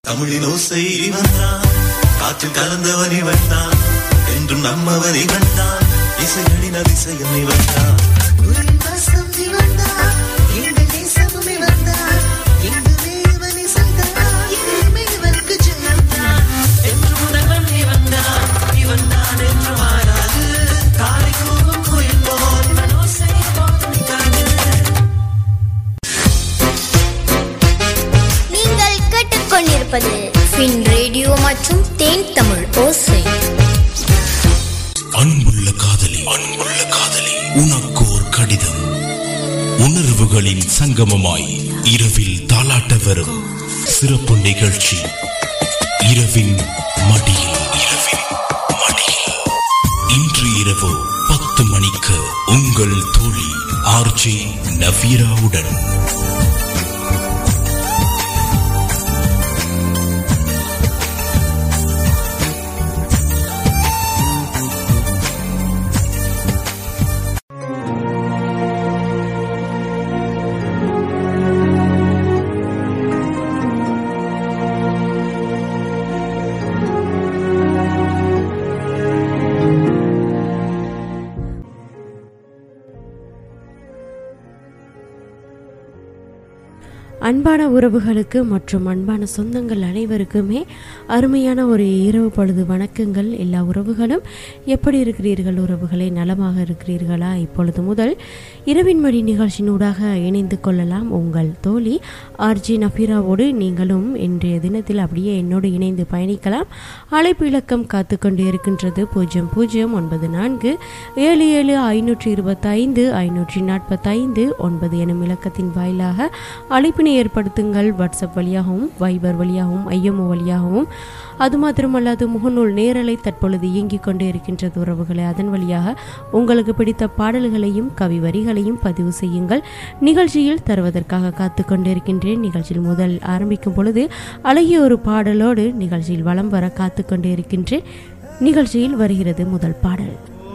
தமிழின் ஓசை இவன் தான் காற்றில் கலந்தவன் இவன் தான் என்றும் நம்மவன் இவன் தான் இசைகளின் அதிசயம் இவன் தான் நீங்கள் கேட்டுக்கொண்டிருப்பது ஃபின் ரேடியோ மற்றும் தேன் தமிழ் ஓசை அன்புள்ள காதலி அன்புள்ள காதலி உனக்கு ஒரு கடிதம் உணர்வுகளின் சங்கமமாய் இரவில் தாலாட்ட வரும் சிறப்பு நிகழ்ச்சி இரவின் மடியில் இரவின் மடியில் இன்று இரவு பத்து மணிக்கு உங்கள் தோழி ஆர்ஜே நவீராவுடன் அன்பான உறவுகளுக்கு மற்றும் அன்பான சொந்தங்கள் அனைவருக்குமே அருமையான ஒரு இரவு பொழுது வணக்கங்கள் எல்லா உறவுகளும் எப்படி இருக்கிறீர்கள் உறவுகளை நலமாக இருக்கிறீர்களா இப்பொழுது முதல் இரவின் மணி நிகழ்ச்சியினூடாக இணைந்து கொள்ளலாம் உங்கள் தோழி ஆர்ஜி நஃபீராவோடு நீங்களும் இன்றைய தினத்தில் அப்படியே என்னோடு இணைந்து பயணிக்கலாம் அழைப்பு இலக்கம் காத்து கொண்டு இருக்கின்றது பூஜ்ஜியம் பூஜ்ஜியம் ஒன்பது நான்கு ஏழு ஏழு ஐநூற்றி இருபத்தைந்து ஐநூற்றி நாற்பத்தைந்து ஒன்பது எனும் இலக்கத்தின் வாயிலாக அழைப்பினை ஏற்படுத்துங்கள் வாட்ஸ்அப் வழியாகவும் வைபர் வழியாகவும் ஐஎம்ஓ வழியாகவும் அது மாத்திரமல்லாது முகநூல் நேரலை தற்பொழுது இயங்கிக் கொண்டே இருக்கின்றது உறவுகளை அதன் வழியாக உங்களுக்கு பிடித்த பாடல்களையும் கவி வரிகளையும் பதிவு செய்யுங்கள் நிகழ்ச்சியில் தருவதற்காக காத்து கொண்டிருக்கின்றேன் நிகழ்ச்சியில் முதல் ஆரம்பிக்கும் பொழுது அழகிய ஒரு பாடலோடு நிகழ்ச்சியில் வலம் வர காத்து கொண்டே இருக்கின்றேன் நிகழ்ச்சியில் வருகிறது முதல் பாடல்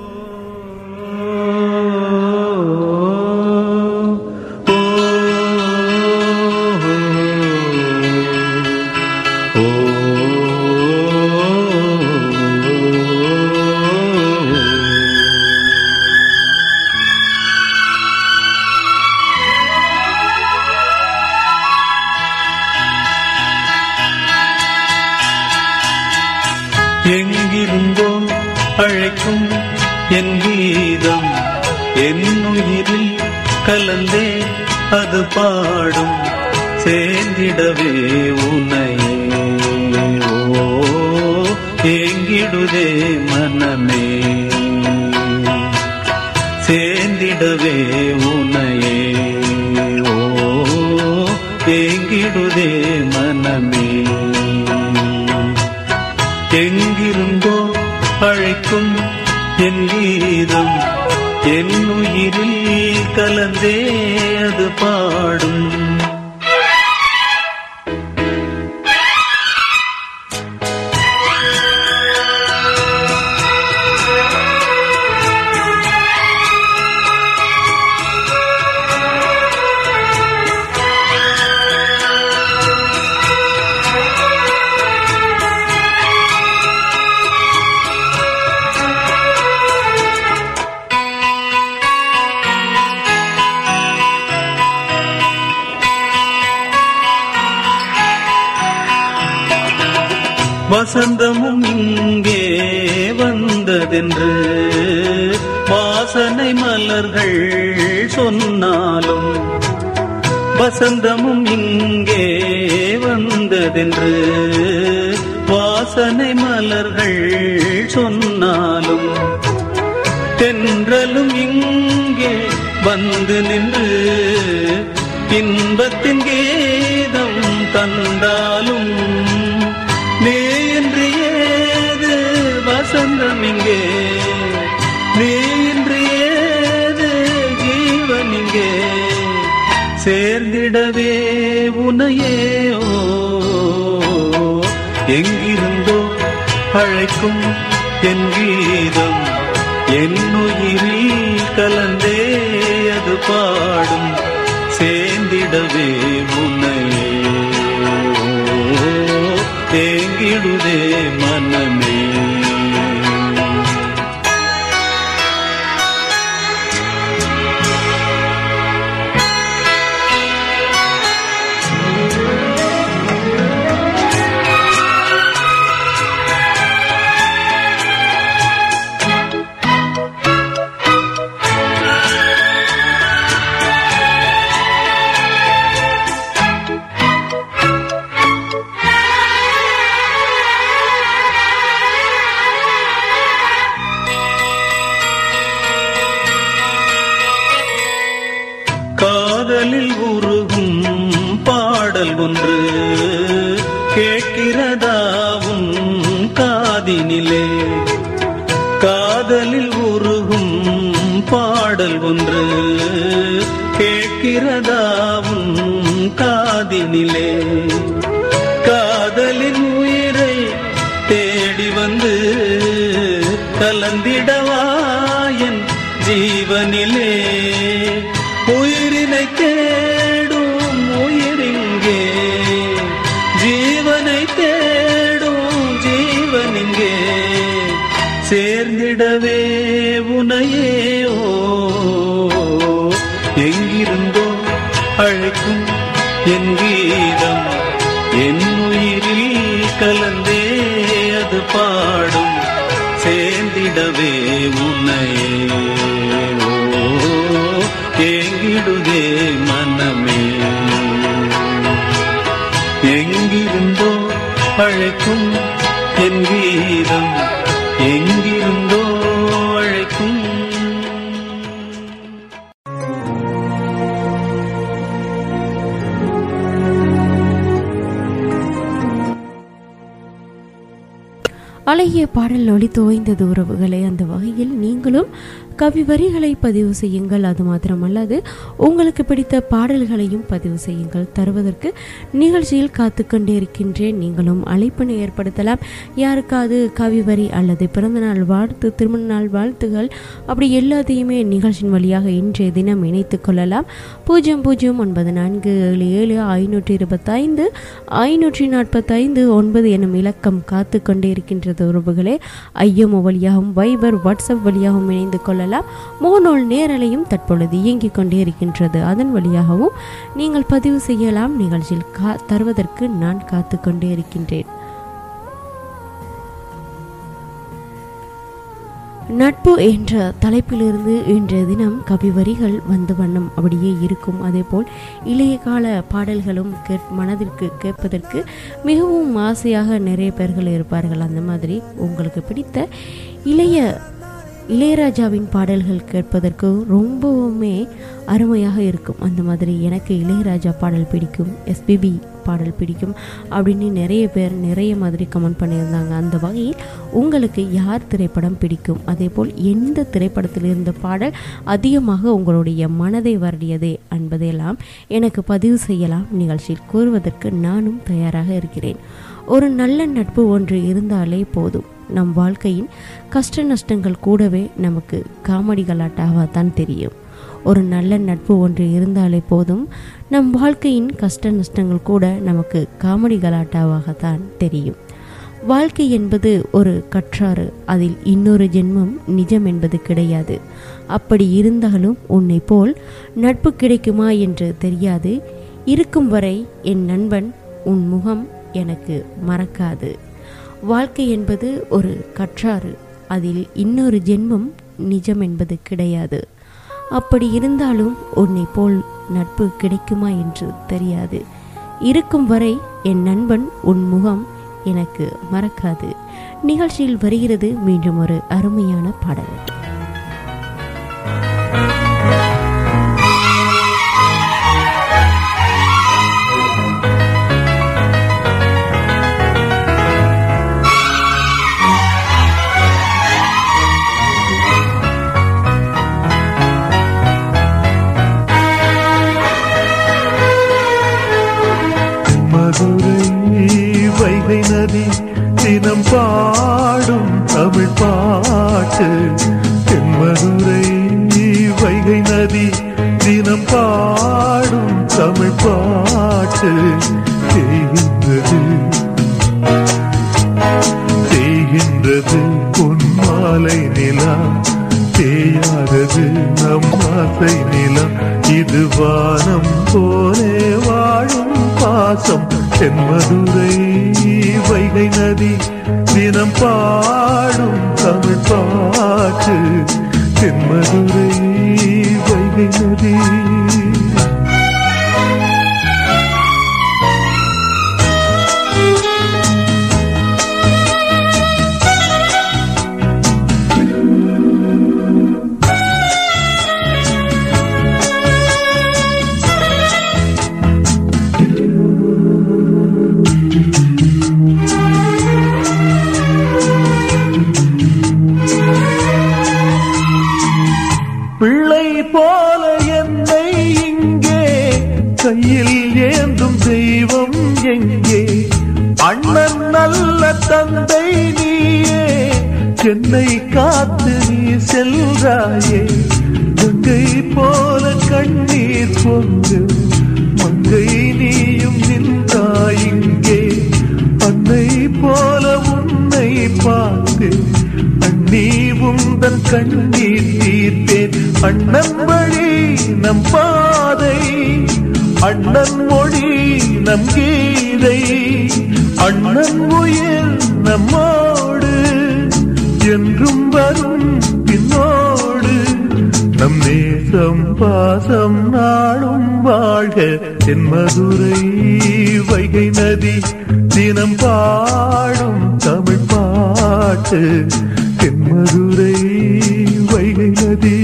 எங்கிருந்தோ அழைக்கும் என் கீதம் என் உயிரில் கலந்தே அது பாடும் சேர்ந்திடவே உனையே ஓ ஏங்கிடுதே மனமே சேர்ந்திடவே உனையே ஓ ஏங்கிடுதே மனமே எங்கிருந்தோ அழைக்கும் என் கீதம் என் உயிரில் கலந்தே அது பாடும் வசந்தமும் இங்கே வந்ததென்று வாசனை மலர்கள் சொன்னாலும் வசந்தமும் இங்கே வந்ததென்று வாசனை மலர்கள் சொன்னாலும் தென்றலும் இங்கே வந்து நின்று இன்பத்தின் கீதம் தந்தாலும் நீ இன்று ஏது வசந்தம் இங்கே நீ இன்று ஏது ஜீவன் இங்கே சேர்ந்திடவே உனையே ஓ எங்கிருந்தோ அழைக்கும் என் கீதம் என் உயிரில் கலந்தே அது பாடும் சேர்ந்திடவே உன்னையே எங்கிடுதே மனமே காதலில் உருகும் பாடல் ஒன்று கேட்கிறதாவும் காதினிலே காதலில் உருகும் பாடல் ஒன்று கேட்கிறதாவும் காதினிலே காதலின் உயிரை தேடி வந்து கலந்திடவா என் ஜீவனிலே உயிரினை தேடும் உயிரிங்கே ஜீவனை தேடும் ஜீவனிங்கே சேர்ந்திடவே உனையே ஓ எங்கிருந்தோ அழைக்கும் என் கீதம் என் உயிரில் கலந்தே அது பாடும் சேர்ந்திடவே உன்னையே ஓ ஏங்கிடுதே மனமே எங்கிருந்தோ அழைக்கும் என் கீதம் எங்கிருந்தோ அழைக்கும் அழகிய பாடல் ஒளி தோய்ந்தது உறவுகளை அந்த வகையில் நீங்களும் கவி வரிகளை பதிவு செய்யுங்கள் அது மாத்திரமல்லாது உங்களுக்கு பிடித்த பாடல்களையும் பதிவு செய்யுங்கள் தருவதற்கு நிகழ்ச்சியில் காத்து கொண்டே இருக்கின்றேன் நீங்களும் அழைப்பினை ஏற்படுத்தலாம் யாருக்காவது கவி வரி அல்லது பிறந்தநாள் வாழ்த்து திருமண நாள் வாழ்த்துகள் அப்படி எல்லாத்தையுமே நிகழ்ச்சியின் வழியாக இன்றைய தினம் இணைத்துக் கொள்ளலாம் பூஜ்ஜியம் பூஜ்ஜியம் ஒன்பது நான்கு ஏழு ஏழு ஐநூற்றி இருபத்தைந்து ஐநூற்றி நாற்பத்தைந்து ஒன்பது எனும் இலக்கம் காத்து கொண்டே இருக்கின்றது உறவுகளே ஐஎம்ஓ வழியாகவும் வைபர் வாட்ஸ்அப் வழியாகவும் இணைந்து கொள்ளலாம் முகநூல் நேரலையும் தற்பொழுது இயங்கிக் கொண்டே இருக்கின்றது அதன் வழியாகவும் நீங்கள் பதிவு செய்யலாம் நிகழ்ச்சியில் கா தருவதற்கு நான் காத்து கொண்டே இருக்கின்றேன் நட்பு என்ற தலைப்பிலிருந்து இன்றைய தினம் கவிவரிகள் வந்து வண்ணம் அப்படியே இருக்கும் அதேபோல் இளைய கால பாடல்களும் கேட் மனதிற்கு கேட்பதற்கு மிகவும் ஆசையாக நிறைய பேர்கள் இருப்பார்கள் அந்த மாதிரி உங்களுக்கு பிடித்த இளைய இளையராஜாவின் பாடல்கள் கேட்பதற்கு ரொம்பவுமே அருமையாக இருக்கும் அந்த மாதிரி எனக்கு இளையராஜா பாடல் பிடிக்கும் எஸ்பிபி பாடல் பிடிக்கும் அப்படின்னு நிறைய பேர் நிறைய மாதிரி கமெண்ட் பண்ணியிருந்தாங்க அந்த வகையில் உங்களுக்கு யார் திரைப்படம் பிடிக்கும் அதே போல் எந்த திரைப்படத்தில் இருந்த பாடல் அதிகமாக உங்களுடைய மனதை வருடியதே என்பதையெல்லாம் எனக்கு பதிவு செய்யலாம் நிகழ்ச்சியில் கூறுவதற்கு நானும் தயாராக இருக்கிறேன் ஒரு நல்ல நட்பு ஒன்று இருந்தாலே போதும் நம் வாழ்க்கையின் கஷ்ட நஷ்டங்கள் கூடவே நமக்கு காமெடி கலாட்டாகத்தான் தெரியும் ஒரு நல்ல நட்பு ஒன்று இருந்தாலே போதும் நம் வாழ்க்கையின் கஷ்ட நஷ்டங்கள் கூட நமக்கு காமெடி கலாட்டாவாகத்தான் தெரியும் வாழ்க்கை என்பது ஒரு கற்றாறு அதில் இன்னொரு ஜென்மம் நிஜம் என்பது கிடையாது அப்படி இருந்தாலும் உன்னை போல் நட்பு கிடைக்குமா என்று தெரியாது இருக்கும் வரை என் நண்பன் உன் முகம் எனக்கு மறக்காது வாழ்க்கை என்பது ஒரு கற்றாறு அதில் இன்னொரு ஜென்மம் நிஜம் என்பது கிடையாது அப்படி இருந்தாலும் உன்னை போல் நட்பு கிடைக்குமா என்று தெரியாது இருக்கும் வரை என் நண்பன் உன் முகம் எனக்கு மறக்காது நிகழ்ச்சியில் வருகிறது மீண்டும் ஒரு அருமையான பாடல் மதுரை வைகை நதி தினம் பாடும் தமிழ் பாட்டு தென்மதுரை வைகை நதி தினம் பாடும் தமிழ் பாட்டு தேய்ந்தது தேகின்றது பொன்மாலை நிலா தேயாதது நம் ஆசை நிலா இது வானம் போலே வாழும் பாசம் தென்மதுரை வைகை நதி தினம் பாடும் தமிழ் பாட்டு தென்மதுரை வைகை நதி பிள்ளை போல என்னை இங்கே கையில் ஏந்தும் தெய்வம் எங்கே அண்ணன் நல்ல தந்தை நீயே சென்னை காத்து நீ செல்றாயே கங்கை போல கண்ணீர் பொங்கு மங்கை நீயும் நின்றாய் இங்கே அன்னை போல உன்னை பார்த்து அண்ணி உந்தன் கண்ணீர் தீர்த்தேன் அண்ணன் வழி நம் பாதை அண்ணன் மொழி நம் கீதை அண்ணன் உயிர் நம்மோடு என்றும் வரும் பின்னோடு நம் நேசம் பாசம் நாளும் வாழ்க என் மதுரை வைகை நதி தினம் பாடும் தமிழ் பாட்டு என் மதுரை வைகை நதி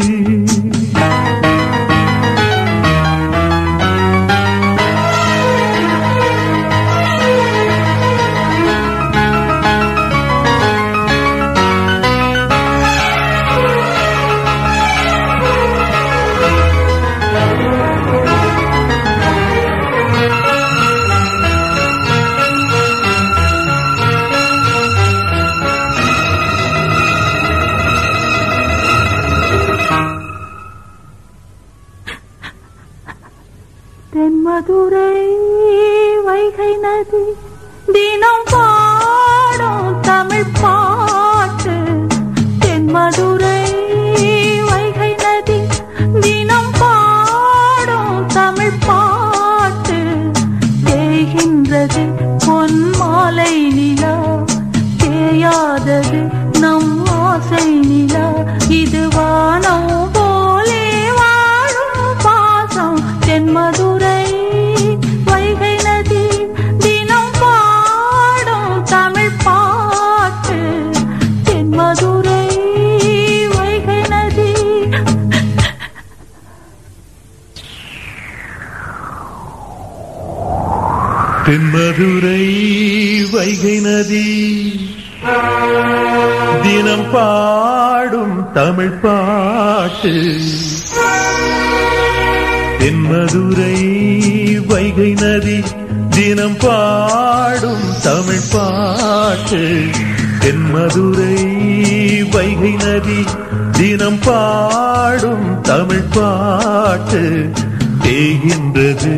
தென்மதுரை வைகை நதி தினம் பாடும் தமிழ் பாட்டு தென்மதுரை வைகை நதி தினம் பாடும் தமிழ் பாட்டு தேய்கின்றது பொன் மாலை நிலா தேயாதது நம் ஆசை நிலா இது வானம் போலே வாழும் பாசம் தென்மதுரை வைகை நதி தினம் பாடும் தமிழ் பாட்டு தென்மதுரை வைகை நதி தென்மதுரை வைகை நதி தினம் பாடும் தமிழ் பாட்டு தென்மதுரை வைகை நதி தினம் பாடும் தமிழ் பாட்டு தென்மதுரை வைகை நதி தினம் பாடும் தமிழ் பாட்டு தேகின்றது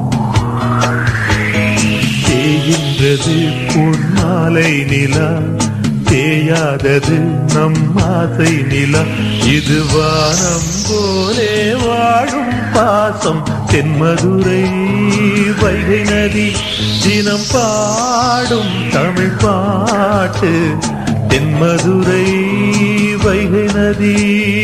தேகின்றது பொன்மாலை நிலா தேயாதது நம் ஆசை நிலா இது வானம் போலே வாழும் பாசம் தென்மதுரை வைகை நதி தினம் பாடும் தமிழ் பாட்டு தென்மதுரை வைகை நதி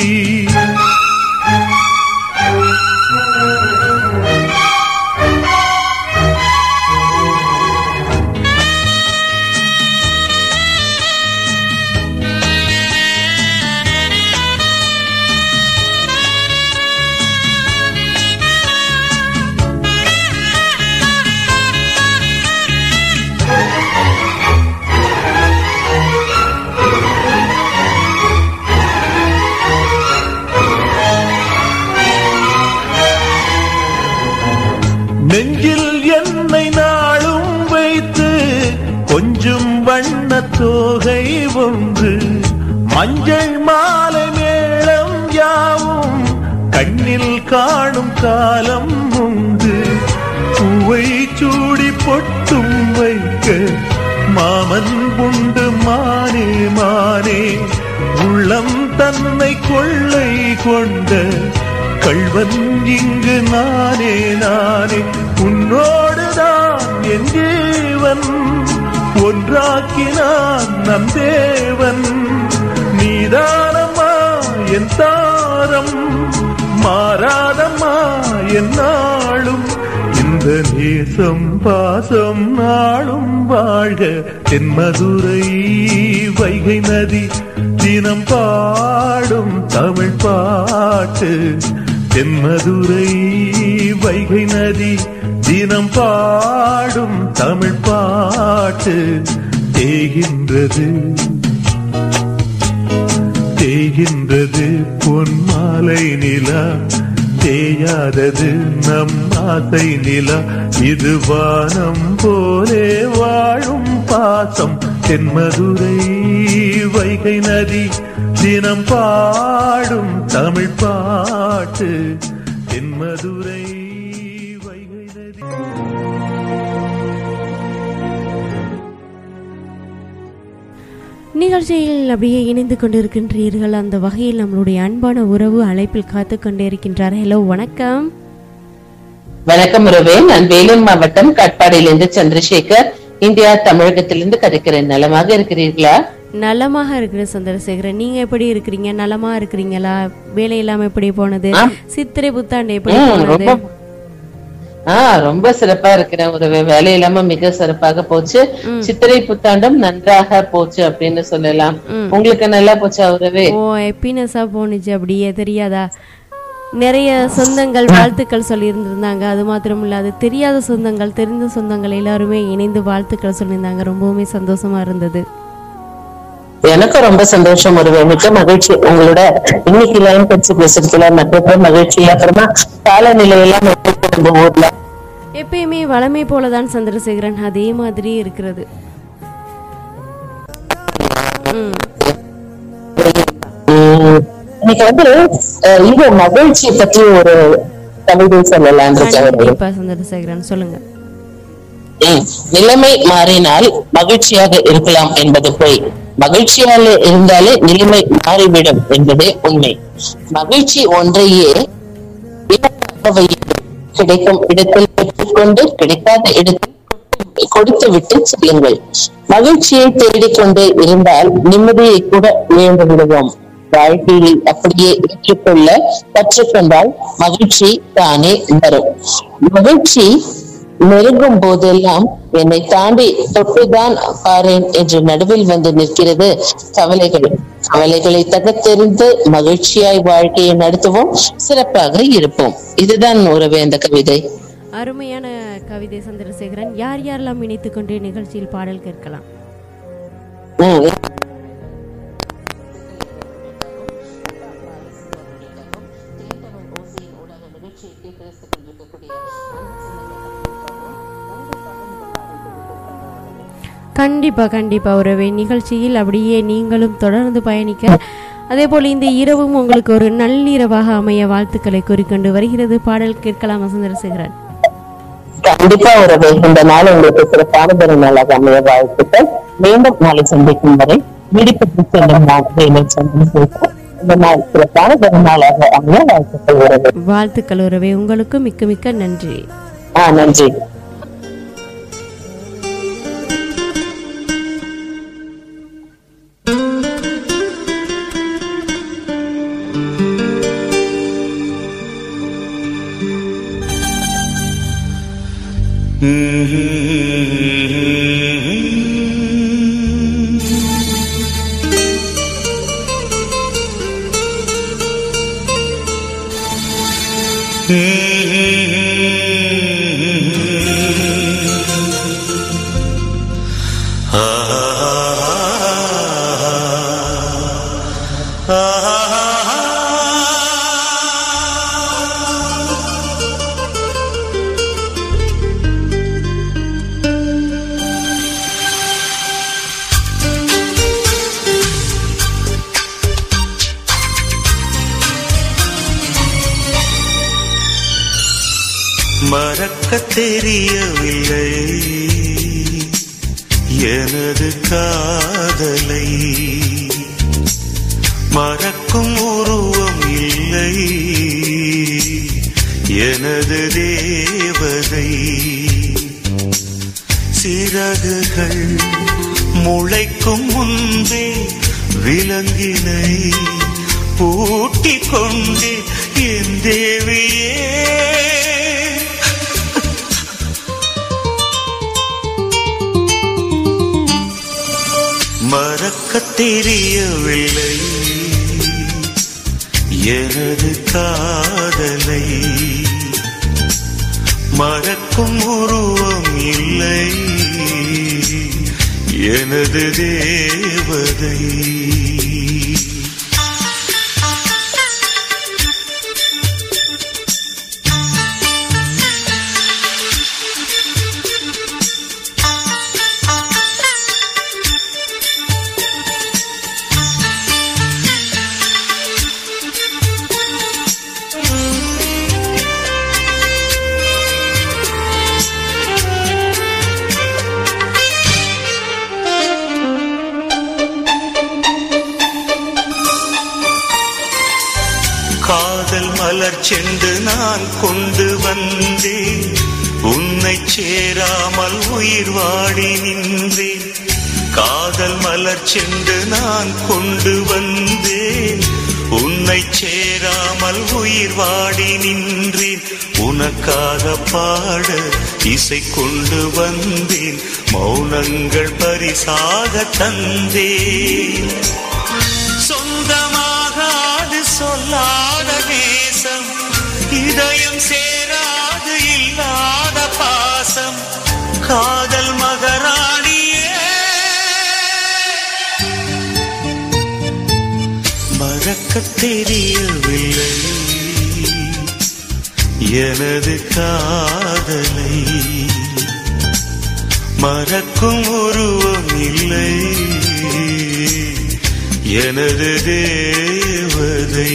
நெஞ்சில் என்னை நாளும் வைத்து கொஞ்சம் வண்ண தோகை ஒன்று மஞ்சள் மாலை மேளம் யாவும் கண்ணில் காணும் காலம் உண்டு பூவை சூடி பொட்டும் வைக்க மாமன் உண்டு மானே மானே உள்ளம் தன்னை கொள்ளை கொண்ட கள்வன் இங்கு நானே நானே உன்னோடுதான் என் ஜீவன் ஒன்றாக்கினான் நம் தேவன் நீதானம்மா என் தாரம் மாறாதம்மா என் நாளும் இந்த நேசம் பாசம் நாளும் வாழ்க தென் மதுரை வைகை நதி தினம் பாடும் தமிழ் பாட்டு தென் மதுரை வைகை நதி தினம் பாடும் தமிழ் பாட்டு தேகின்றது தேகின்றது பொன் மாலை நிலா தேயாதது நம் ஆசை நிலா இது வானம் போலே வாழும் பாசம் தென்மதுரை வைகை நதி தினம் பாடும் தமிழ் பாட்டு தென்மதுரை வைகை நதி நிகழ்ச்சியில் அப்படியே இணைந்து கொண்டிருக்கின்றீர்கள் அந்த வகையில் நம்மளுடைய அன்பான உறவு அழைப்பில் காத்து கொண்டே இருக்கின்றார் ஹலோ வணக்கம் வணக்கம் உறவே நான் வேலூர் மாவட்டம் காட்பாடியிலிருந்து சந்திரசேகர் இந்தியா தமிழகத்திலிருந்து கதைக்கிறேன் நலமாக இருக்கிறீர்களா நலமாக இருக்கிற சந்திரசேகரன் நீங்க எப்படி இருக்கிறீங்க நலமா இருக்கிறீங்களா வேலையெல்லாம் எப்படி போனது ஆம். சித்திரை புத்தாண்டு எப்படி ம், போனது ரொம்ப ஆஹ் ரொம்ப சிறப்பா இருக்கிறேன் உறவே வேலை இல்லாம மிக சிறப்பாக போச்சு சித்திரை புத்தாண்டும் நன்றாக போச்சு அப்படின்னு சொல்லலாம் உங்களுக்கு நல்லா போச்சா உறவே ஓ ஹாப்பினஸா போனுச்சு அப்படியே தெரியாதா நிறைய சொந்தங்கள் வாழ்த்துக்கள் சொல்லி இருந்திருந்தாங்க அது மாத்திரம் இல்லாது தெரியாத சொந்தங்கள் தெரிந்த சொந்தங்கள் எல்லாருமே இணைந்து வாழ்த்துக்கள் சொல்லியிருந்தாங்க ரொம்பவுமே சந்தோஷமா இருந்தது எனக்கும் ரொம்ப சந்தோஷம் உறவே மிக்க மகிழ்ச்சி உங்களோட இன்னைக்கு லைன் பற்றி பேசுறதுல மற்ற மகிழ்ச்சி அப்புறமா காலநிலை எல்லாம் எப்படி இருக்கு நம்ம ஊர்ல எப்பயுமே வளமை போலதான் சந்திரசேகரன் அதே மாதிரி இருக்கிறது ம் உம் இன்னைக்கு வந்து அஹ், இது மகிழ்ச்சியை பத்தி ஒரு கவிதை சொல்லலாம் கண்டிப்பா சந்திரசேகரன் சொல்லுங்க உம் நிலைமை மாறினால் மகிழ்ச்சியாக இருக்கலாம் என்பது பொய் மகிழ்ச்சியாக இருந்தாலே நிலைமை மாறிவிடும் என்பதே உண்மை மகிழ்ச்சி ஒன்றையே இலக்காக வையுங்கள். கிடைக்கும் இடத்தில் பெற்றுக்கொண்டு கிடைக்காத இடத்தில் கொடுத்து விட்டு செல்லுங்கள் மகிழ்ச்சியை தேடிக்கொண்டு இருந்தால் நிம்மதியை கூட இழந்து விடுவோம் வாழ்க்கையை அப்படியே ஏற்றுக்கொள்ள கற்றுக்கொண்டால் மகிழ்ச்சி தானே வரும் மகிழ்ச்சி நெருங்கும் போதெல்லாம் என்னை தாண்டி தொட்டுதான் பாரேன் என்று நடுவில் வந்து நிற்கிறது கவலைகள் கவலைகளை தகத்தெறிந்து மகிழ்ச்சியாய் வாழ்க்கையை நடத்துவோம் சிறப்பாக இருப்போம் இதுதான் உறவே அந்த கவிதை அருமையான கவிதை சந்திரசேகரன் யார் யாரெல்லாம் இணைத்துக் கொண்டு நிகழ்ச்சியில் பாடல் கேட்கலாம் உம் கண்டிப்பா கண்டிப்பா உறவே நிகழ்ச்சியில் அப்படியே நீங்களும் தொடர்ந்து பயணிக்க அதே போல் இந்த இரவும் உங்களுக்கு ஒரு நள்ளிரவாக அமைய வாழ்த்துக்களை கூறிக்கொண்டு வருகிறது பாடல் கேட்கலாம் சந்திரசேகரன் கண்டிப்பா உறவே இந்த நாள் உங்களுக்கு சிறப்பான ஒரு நாளாக அமைய வாழ்த்துக்கள் மீண்டும் நாளை சந்திக்கும் வரை விடுபட்டு செல்லும் நாள் வேலை சந்திப்போம் இந்த நாள் சிறப்பான ஒரு நாளாக அமைய வாழ்த்துக்கள் உறவே வாழ்த்துக்கள் உறவே உங்களுக்கும் மிக்க மிக்க நன்றி ஆஹ் நன்றி மறக்க தெரியவில்லை எனது காதலை மறக்கும் உருவம் இல்லை எனது தேவதை சிறகுகள் முளைக்கும் முன்பே விலங்கினை பூட்டிக் கொண்டே என் தேவியே மறக்கத் தெரியவில்லை எனது காதலை மறக்கும் உருவம் இல்லை எனது தேவதை காதல் மலர் சென்று நான் கொண்டு வந்தேன் உன்னை சேராமல் உயிர் வாடி நின்றேன் காதல் மலர் சென்று நான் கொண்டு வந்தேன் உன்னை சேராமல் உயிர் வாடி நின்றேன் உனக்காக பாட இசை கொண்டு வந்தேன் மௌனங்கள் பரிசாக தந்தேன் சொந்தமாகாது சொல்லாத நேசம் இதயம் சேராது இல்லாத பாசம் காதல் மகராணியே மறக்கத் தெரியவில்லை எனது காதலை மறக்கும் உருவம் இல்லை எனது தேவதை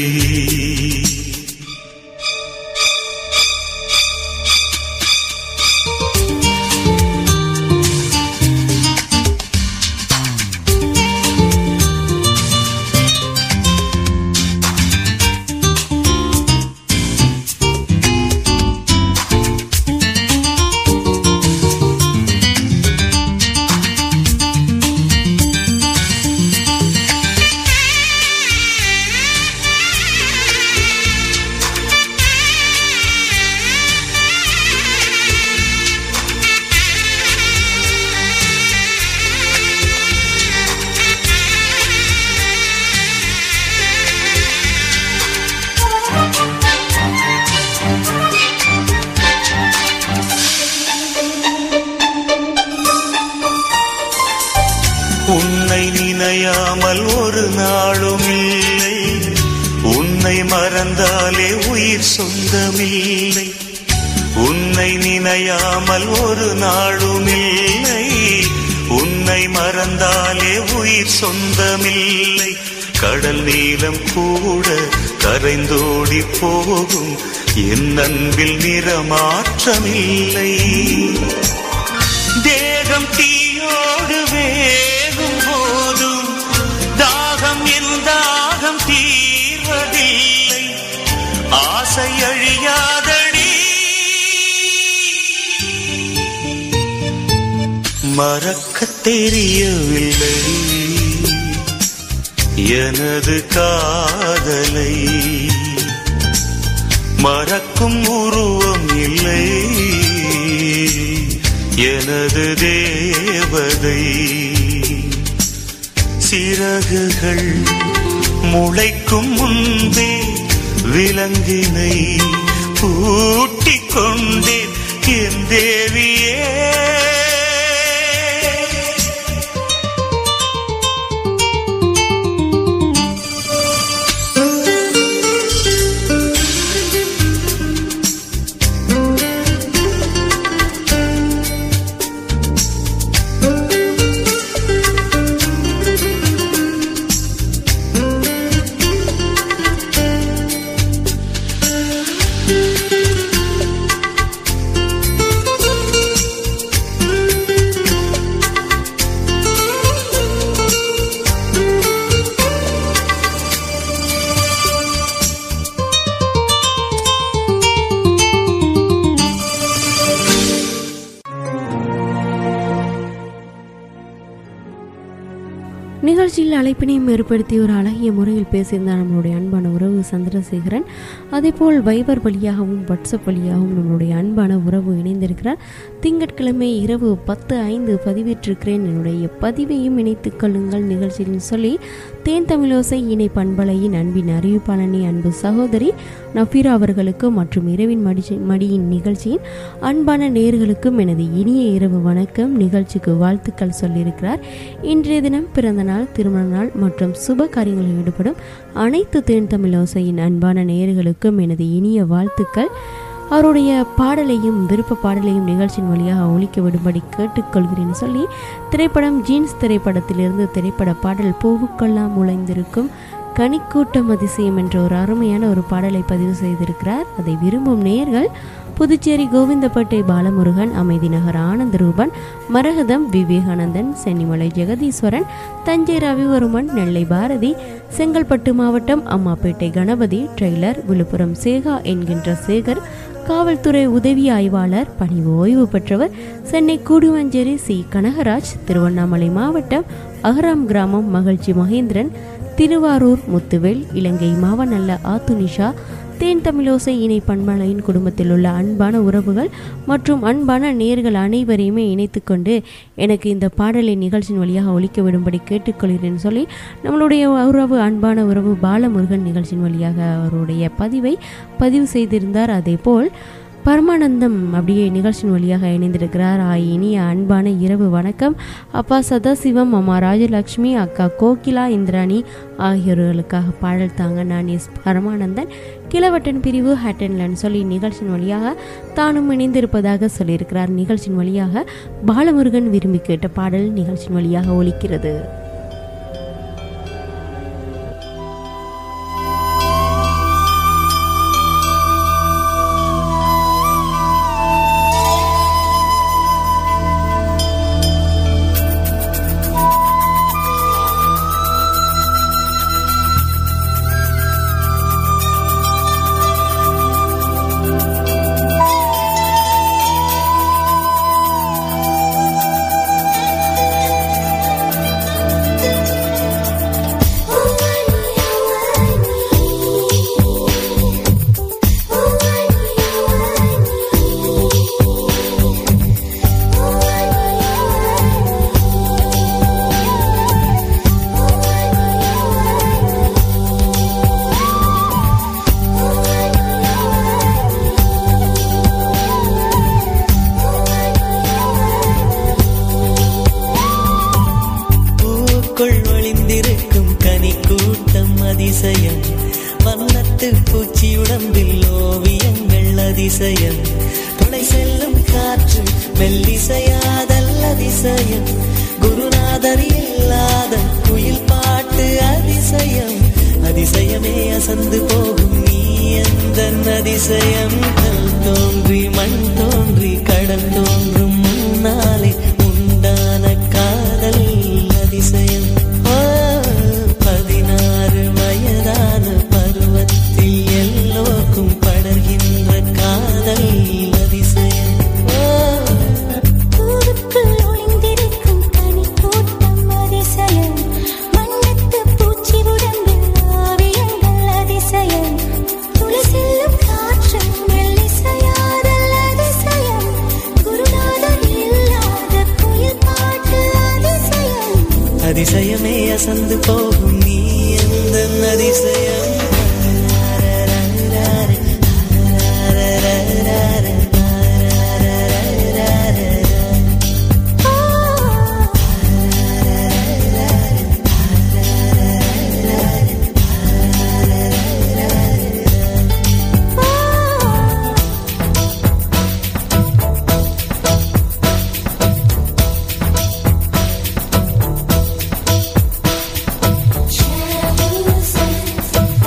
உன்னை நினையாமல் ஒரு நாளும் இல்லை உன்னை மறந்தாலே உயிர் சொந்தமில்லை உன்னை நினையாமல் ஒரு நாளும் இல்லை உன்னை மறந்தாலே உயிர் சொந்தமில்லை கடல் நீளம் கூட கரைந்தோடி போகும் என் அன்பில் நிறமாற்றமில்லை தேகம் தீயோடு வேகும் போதும் தாகம் என் தாகம் தீர்வதில்லை ஆசை அழியாதடி மறக்கத் தெரியவில்லை எனது காதலை மறக்கும் உருவம் இல்லை எனது தேவதை சிறகுகள் முளைக்கும் முன்பே விலங்கினை பூட்டிக் கொண்டேன் என் தேவியே நிகழ்ச்சியில் அழைப்பினையும் ஏற்படுத்தி ஒரு அழகிய முறையில் பேசியிருந்தார் நம்மளுடைய அன்பான உறவு சந்திரசேகரன் அதேபோல் வைபர் வழியாகவும் வாட்ஸ்அப் வழியாகவும் நம்மளுடைய அன்பான உறவு இணைந்திருக்கிறார் திங்கட்கிழமை இரவு பத்து ஐந்து பதிவேற்றிருக்கிறேன் என்னுடைய பதிவையும் இணைத்துக் கொள்ளுங்கள் நிகழ்ச்சியில் சொல்லி தேன் தமிழோசை இணை பண்பலையின் அன்பின் அறிவிப்பாளனி அன்பு சகோதரி நஃபீரா அவர்களுக்கு மற்றும் இரவின் மடி மடியின் நிகழ்ச்சியின் அன்பான நேர்களுக்கும் எனது இனிய இரவு வணக்கம் நிகழ்ச்சிக்கு வாழ்த்துக்கள் சொல்லியிருக்கிறார் இன்றைய தினம் பிறந்த நாள் திருமண நாள் மற்றும் சுப காரியங்களில் ஈடுபடும் அனைத்து தேன் தமிழோசையின் அன்பான நேயர்களுக்கும் எனது இனிய வாழ்த்துக்கள் அவருடைய பாடலையும் விருப்ப பாடலையும் நிகழ்ச்சியின் வழியாக ஒழிக்க விடும்படி கேட்டுக்கொள்கிறேன் சொல்லி திரைப்படம் ஜீன்ஸ் திரைப்படத்திலிருந்து திரைப்பட பாடல் பூவுக்கெல்லாம் உழைந்திருக்கும் கனிக்கூட்டம் அதிசயம் என்ற ஒரு அருமையான ஒரு பாடலை பதிவு செய்திருக்கிறார் அதை விரும்பும் நேயர்கள் புதுச்சேரி கோவிந்தப்பேட்டை பாலமுருகன் அமைதி நகர் ஆனந்த ரூபன் மரகதம் விவேகானந்தன் சென்னிமலை ஜெகதீஸ்வரன் தஞ்சை ரவிவர்மன் நெல்லை பாரதி செங்கல்பட்டு மாவட்டம் அம்மாப்பேட்டை கணபதி ட்ரெய்லர் விழுப்புரம் சேகா என்கின்ற சேகர் காவல்துறை உதவி ஆய்வாளர் பணி ஓய்வு பெற்றவர் சென்னை கூடுவஞ்சேரி சி கனகராஜ் திருவண்ணாமலை மாவட்டம் அகராம் கிராமம் மகிழ்ச்சி மகேந்திரன் திருவாரூர் முத்துவேல் இலங்கை மாவனல்ல ஆத்துனிஷா தேன் தமிழோசை இணை பண்பலையின் குடும்பத்தில் உள்ள அன்பான உறவுகள் மற்றும் அன்பான நேர்கள் அனைவரையுமே இணைத்துக்கொண்டு எனக்கு இந்த பாடலை நிகழ்ச்சியின் வழியாக ஒழிக்க விடும்படி கேட்டுக்கொள்கிறேன் சொல்லி நம்மளுடைய உறவு அன்பான உறவு பாலமுருகன் நிகழ்ச்சியின் வழியாக அவருடைய பதிவை பதிவு செய்திருந்தார் அதேபோல் பரமானந்தம் அப்படியே நிகழ்ச்சியின் வழியாக இணைந்திருக்கிறார் ஆ, இனிய அன்பான இரவு வணக்கம் அப்பா சதாசிவம் அம்மா ராஜலக்ஷ்மி அக்கா கோகிலா இந்திராணி ஆகியோர்களுக்காக பாடல் தாங்க நான் எஸ் பரமானந்தன் கிழவட்டன் பிரிவு ஹேட்டன்லன் சொல்லி நிகழ்ச்சியின் வழியாக தானும் இணைந்திருப்பதாக சொல்லியிருக்கிறார் நிகழ்ச்சியின் வழியாக பாலமுருகன் விரும்பி கேட்ட பாடல் நிகழ்ச்சியின் வழியாக ஒலிக்கிறது பூக்குள் ஒளிந்திருக்கும் கனி கூட்டம் அதிசயம் வண்ணத்து பூச்சி உடம்பில் ஓவியங்கள் அதிசயம் துணை செல்லும் காற்று மெல்லிசையாதல் அதிசயம் குருநாதர் இல்லாத குயில் பாட்டு அதிசயம் அதிசயமே அசந்து போகும் நீ எந்த அதிசயம் கல் தோன்றி மண் தோன்றி கடல் தோன்றும் முன்னாலே உண்டான காதல் அதிசயம் ஓ, பதினாறு வயதான பருவத்தில் எல்லோருக்கும் படர்கின்ற காதல் அதிசயம் ஓ, பூவுக்குள் ஒளிந்திருக்கும் கனிக்கூட்டம் அதிசயம். வண்ணத்துப் பூச்சி உடம்பில் ஓவியங்கள் அதிசயம். துளி செல்லும் காற்று மெல்லிசையாதல் அதிசயம். குருநாதர் இல்லாத குயில் பாட்டு அதிசயம். அதிசயமே அசந்து போகும் நீ எந்த அதிசயம் Jerusalem,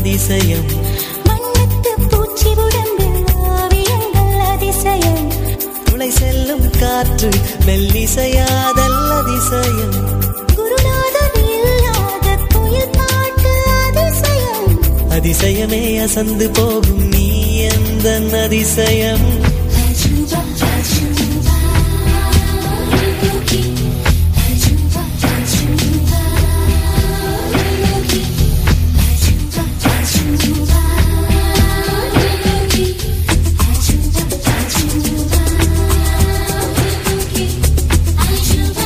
அதிசயம் வண்ணத்து பூச்சி உடம்பில் ஓவியங்கள் அதிசயம் துளை செல்லும் காற்று மெல்லிசையாதல் அதிசயம் குருநாதர் இல்லாத குயில் பாட்டு அதிசயம் அதிசயமே அசந்து போகும் நீ எந்த அதிசயம் அஜுபா அஜுபா லோகி அஜுபா அஜுபா லோகி அஜுபா அஜுபா லோகி அஜுபா அஜுபா லோகி அஜுபா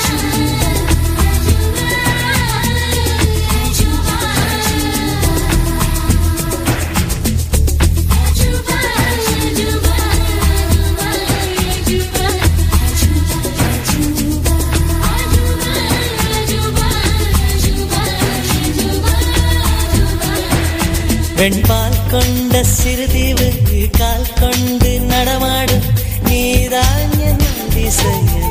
வெண்பால் கொண்ட சிறுதீவு கால் கொண்டு நடமாடும் நீதான் என் அதிசயம்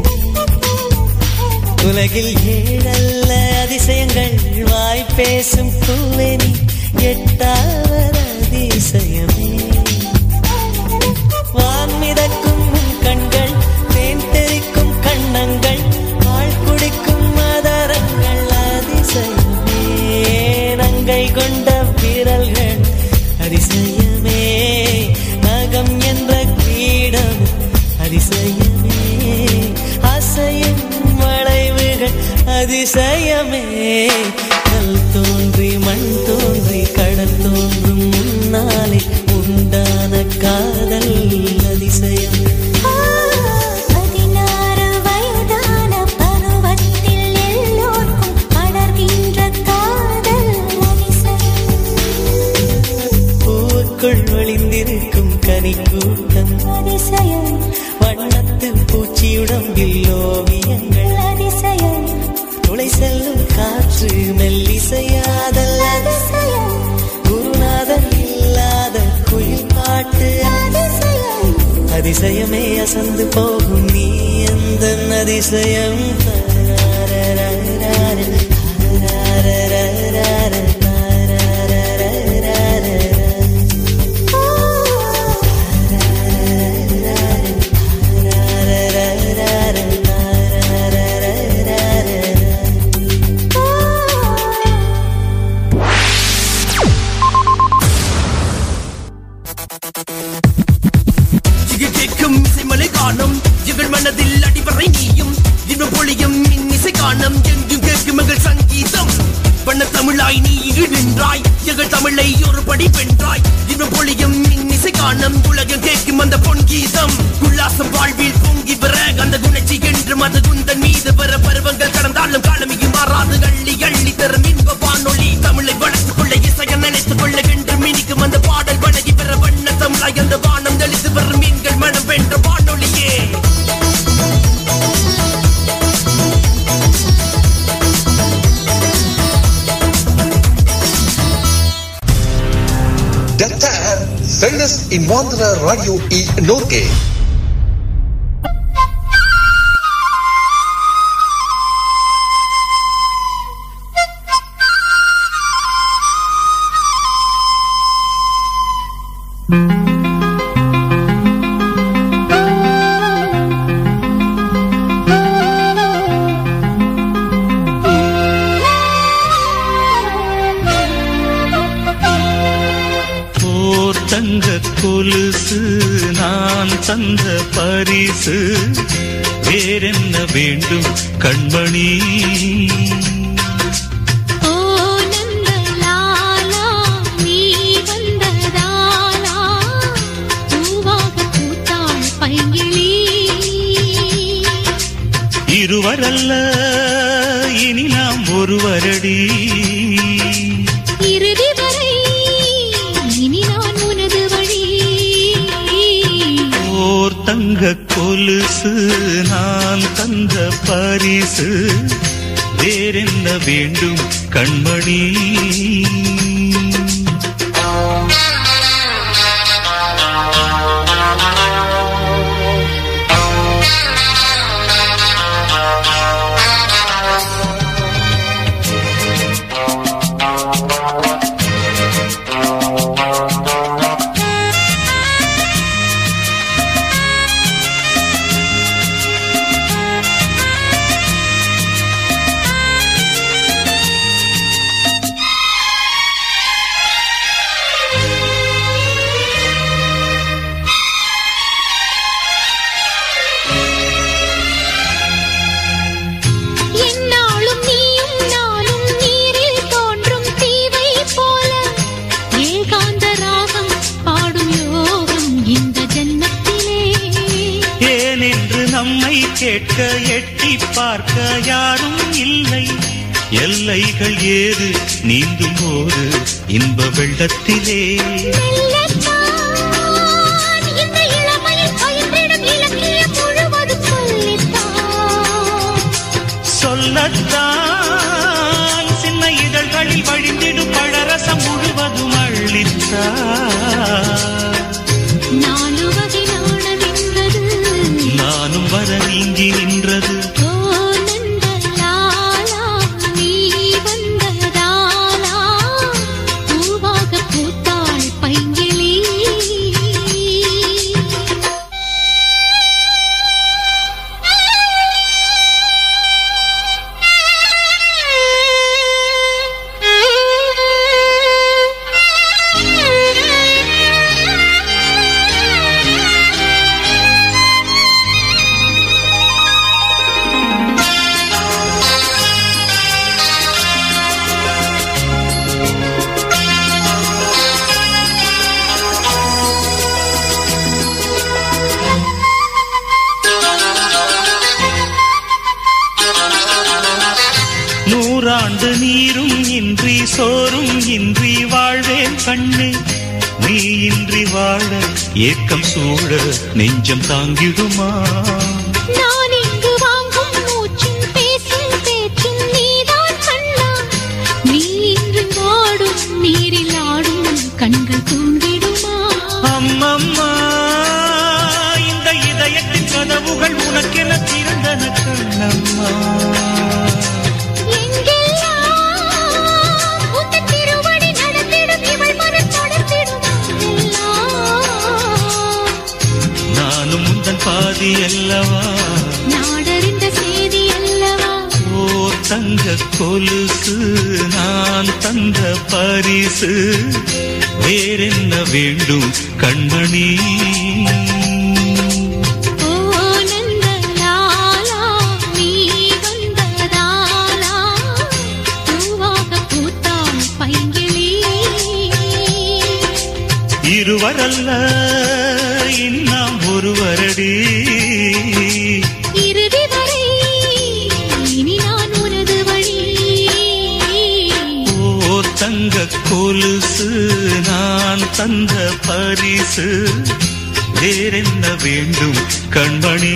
உலகில் ஏழல்ல அதிசயங்கள் வாய் பேசும் பூவெனி எட்டாவது அதிசயமே வான் மிதக்கும் உன் கண்கள் தேன் தெறிக்கும் கண்ணங்கள் பால் குடிக்கும் மதரங்கள் அதிசயமே நங்கை கொண்ட விரல்கள் அதிசயமே நகம் என்ற கிரீடம் அதிசயமே அசையும் வளைவுகள் அதிசயமே கல் தோன்றி மண் தோன்றி கடல் தோன்றும் முன்னாலே உண்டான காதல் அதிசயம் பதினாறு வயதான பருவத்தில் எல்லோர்க்கும் படர்கின்ற காதல் அதிசயம் பூவுக்குள் ஒளிந்திருக்கும் கனிக்கூட்டம் அதிசயம் வண்ணத்து பூச்சியுடம்பில் ஓவியங்கள் அதிசயம் துளை செல்லும் காற்று மெல்லிசையாதல் அதிசயம் குருநாதன் இல்லாத குயில் பாட்டு அதிசயம் அதிசயமே அசந்து போகும் நீ எந்த அதிசயம் கேட்கும் இசைமலை காணும் எங்கள் மனதில் அடிவரை நீயும் இன்னும் பொழியும் இசை காணும் எங்கும் கேட்கும் எங்கள் சங்கீதம் வண்ண தமிழாய் நீ இங்கு நின்றாய் எங்கள் தமிழை ஒரு படி வென்றாய் இன்னும் பொழியும் இசை காணும் உலகம் கேட்கும் அந்த பொன் கீதம் உல்லாசம் வாழ்வில் பொங்கி வர அந்த குணச்சி என்றும் அது குந்தன் மீது வர பருவங்கள் கடந்தாலும் காலமியும் மாறாது அள்ளி அள்ளி தரும் இன்ப வானொலி தமிழை வளர்த்துக் கொள்ள இசைய நினைத்துக் கொள்ள என்று மினிக்கும் அந்த பாடல் வணங்கி பெற வண்ண தமிழாய் அந்த வானம் தெளித்து வரும் மீன்கள் மனம் வென்ற வானொலியே Detta är Sveriges invandrarradio i Norge. ஓர் தங்க கொலுசு நான் தந்த பரிசு வேறென்ன வேண்டும் கண்மணி ஓ நந்தலாலா நீ வந்ததாலா பூவாக பூத்தாள் பைங்கிளி இருவரல்ல இனி நாம் ஒருவரடி இறுதி வரை இனி நான் உனது வழி ஓர் தங்க கொலுசு நான் தந்த பரிசு வேறென்ன வேண்டும் கண்மணி கேட்க எட்டி பார்க்க யாரும் இல்லை எல்லைகள் ஏது நீந்தும் போது இன்ப வெள்ளத்திலே மெல்லத்தான் இந்த இளமையில் பயின்றிடும் இலக்கியம் முழுவதும் சொல்லித்தான் சொல்லத்தான் சின்ன இதழ்களில் வழிந்திடும் பழரசம் முழுவதும் அள்ளித்தான் நாலு வகை நாணமென்றது நானும் வர நீங்கி நின்றது ஓ நந்தலாலா நீ வந்ததாலா பூவாக பூத்தாள் பைங்கிளி நூறாண்டு நீரும் இன்றி சோறும் இன்றி வாழ்வேன் கண்ணே நீ இன்றி வாழ ஏக்கம் சூழ நெஞ்சம் தாங்கிடுமா நான் இங்கு வாங்கும் மூச்சும் பேசும் பேச்சும் நீதான் கண்ணா நீ இன்று வாடும் நீரில் ஆடும் கண்கள் தூங்கிடுமா அம்மம்மா இந்த இதயத்தின் கதவுகள் உனக்கென திறந்தன கண்ணம்மா எங்கெல்லாம் உந்தன் திருவடி நடந்திடும் இவள் மனம் தொடர்ந்திடுமா எல்லாம் நானும் உந்தன் பாதி அல்லவா நாடறிந்த செய்தி அல்லவா ஓர் தங்க கொலுசு நான் தந்த பரிசு வேறென்ன வேண்டும் கண்மணி ஓ நந்தலாலா நீ வந்ததாலா பூவாக பூத்தாள் பைங்கிளி இருவரல்ல இன்னும் ஒருவரடி இறுதி வரை இனி நான் உனது வழி ஓர் தங்க கொலுசு நான் தந்த பரிசு வேறென்ன வேண்டும் கண்மணி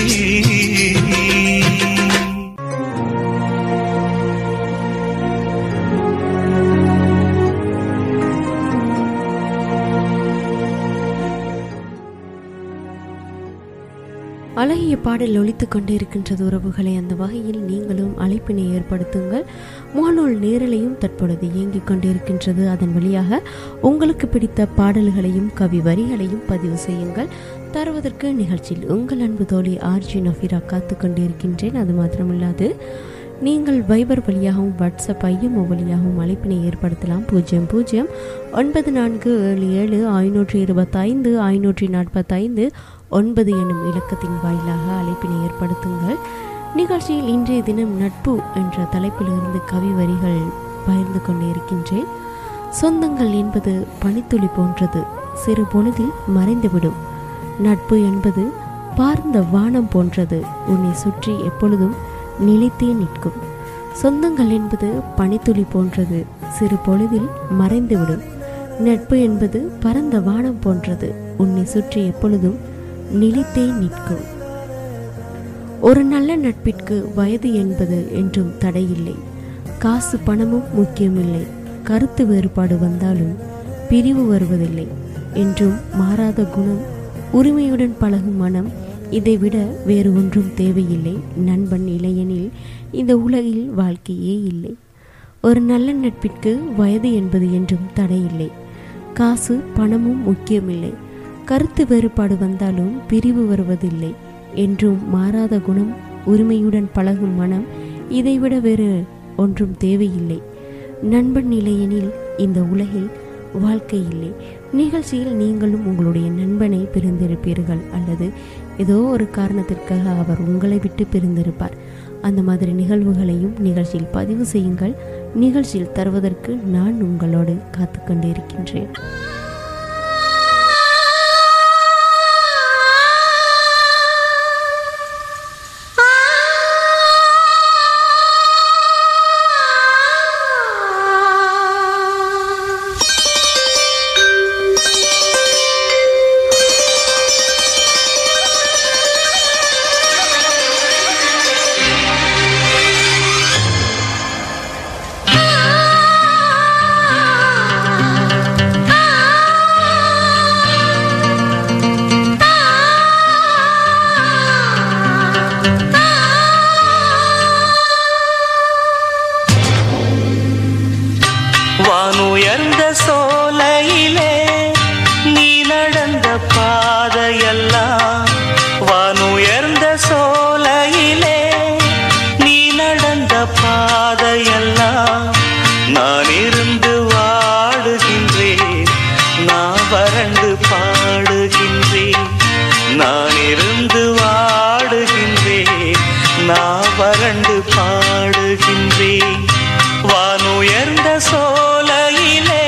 அழகிய பாடல் ஒலித்துக் கொண்டே இருக்கின்றது உறவுகளை அந்த வகையில் நீங்களும் அழைப்பினை ஏற்படுத்துங்கள் முகநூல் நேரலையும் தற்பொழுது இயங்கிக் கொண்டிருக்கின்றது அதன் வழியாக உங்களுக்கு பிடித்த பாடல்களையும் கவி வரிகளையும் பதிவு செய்யுங்கள் தருவதற்கு நிகழ்ச்சியில் உங்கள் அன்பு தோழி ஆர்ஜி நஃபீரா காத்து கொண்டிருக்கின்றேன் அது மாத்திரமில்லாது நீங்கள் வைபர் வழியாகவும் வாட்ஸ்அப் ஐஎம்ஓ வழியாகவும் அழைப்பினை ஏற்படுத்தலாம் பூஜ்ஜியம் பூஜ்ஜியம் ஒன்பது நான்கு ஏழு ஏழு ஐநூற்றி இருபத்தைந்து ஐநூற்றி நாற்பத்தைந்து ஒன்பது எனும் இலக்கத்தின் வாயிலாக அழைப்பினை ஏற்படுத்துங்கள் நிகழ்ச்சியில் இன்றைய தினம் நட்பு என்ற தலைப்பிலிருந்து கவி வரிகள் பகிர்ந்து கொண்டே இருக்கின்றேன் சொந்தங்கள் என்பது பனித்துளி போன்றது சிறு பொழுதில் மறைந்துவிடும் நட்பு என்பது பார்ந்த வானம் போன்றது உன்னை சுற்றி எப்பொழுதும் நிலைத்தே நிற்கும் சொந்தங்கள் என்பது பனித்துளி போன்றது சிறு பொழுதில் மறைந்துவிடும் நட்பு என்பது பரந்த வானம் போன்றது உன்னை சுற்றி எப்பொழுதும் நிலைத்தே நிற்கும் ஒரு நல்ல நட்பிற்கு வயது என்பது என்றும் தடையில்லை காசு பணமும் முக்கியமில்லை கருத்து வேறுபாடு வந்தாலும் பிரிவு வருவதில்லை என்றும் மாறாத குணம் உரிமையுடன் பழகும் மனம் இதைவிட வேறு ஒன்றும் தேவையில்லை நண்பன் இளையனில் இந்த உலகில் வாழ்க்கையே இல்லை ஒரு நல்ல நட்பிற்கு வயது என்பது என்றும் தடையில்லை காசு பணமும் முக்கியமில்லை கருத்து வேறுபாடு வந்தாலும் பிரிவு வருவதில்லை என்றும் மாறாத குணம் உரிமையுடன் பழகும் மனம் இதைவிட வேறு ஒன்றும் தேவையில்லை நண்பன் நிலையெனில் இந்த உலகில் வாழ்க்கை இல்லை நிகழ்ச்சியில் நீங்களும் உங்களுடைய நண்பனை பிரிந்திருப்பீர்கள் அல்லது ஏதோ ஒரு காரணத்திற்காக அவர் உங்களை விட்டு பிரிந்திருப்பார் அந்த மாதிரி நிகழ்வுகளையும் நிகழ்ச்சியில் பதிவு செய்யுங்கள் நிகழ்ச்சியில் தருவதற்கு நான் உங்களோடு காத்து கொண்டிருக்கின்றேன் வறண்டு பாடுகின்றேன் வானுயர்ந்த சோலையிலே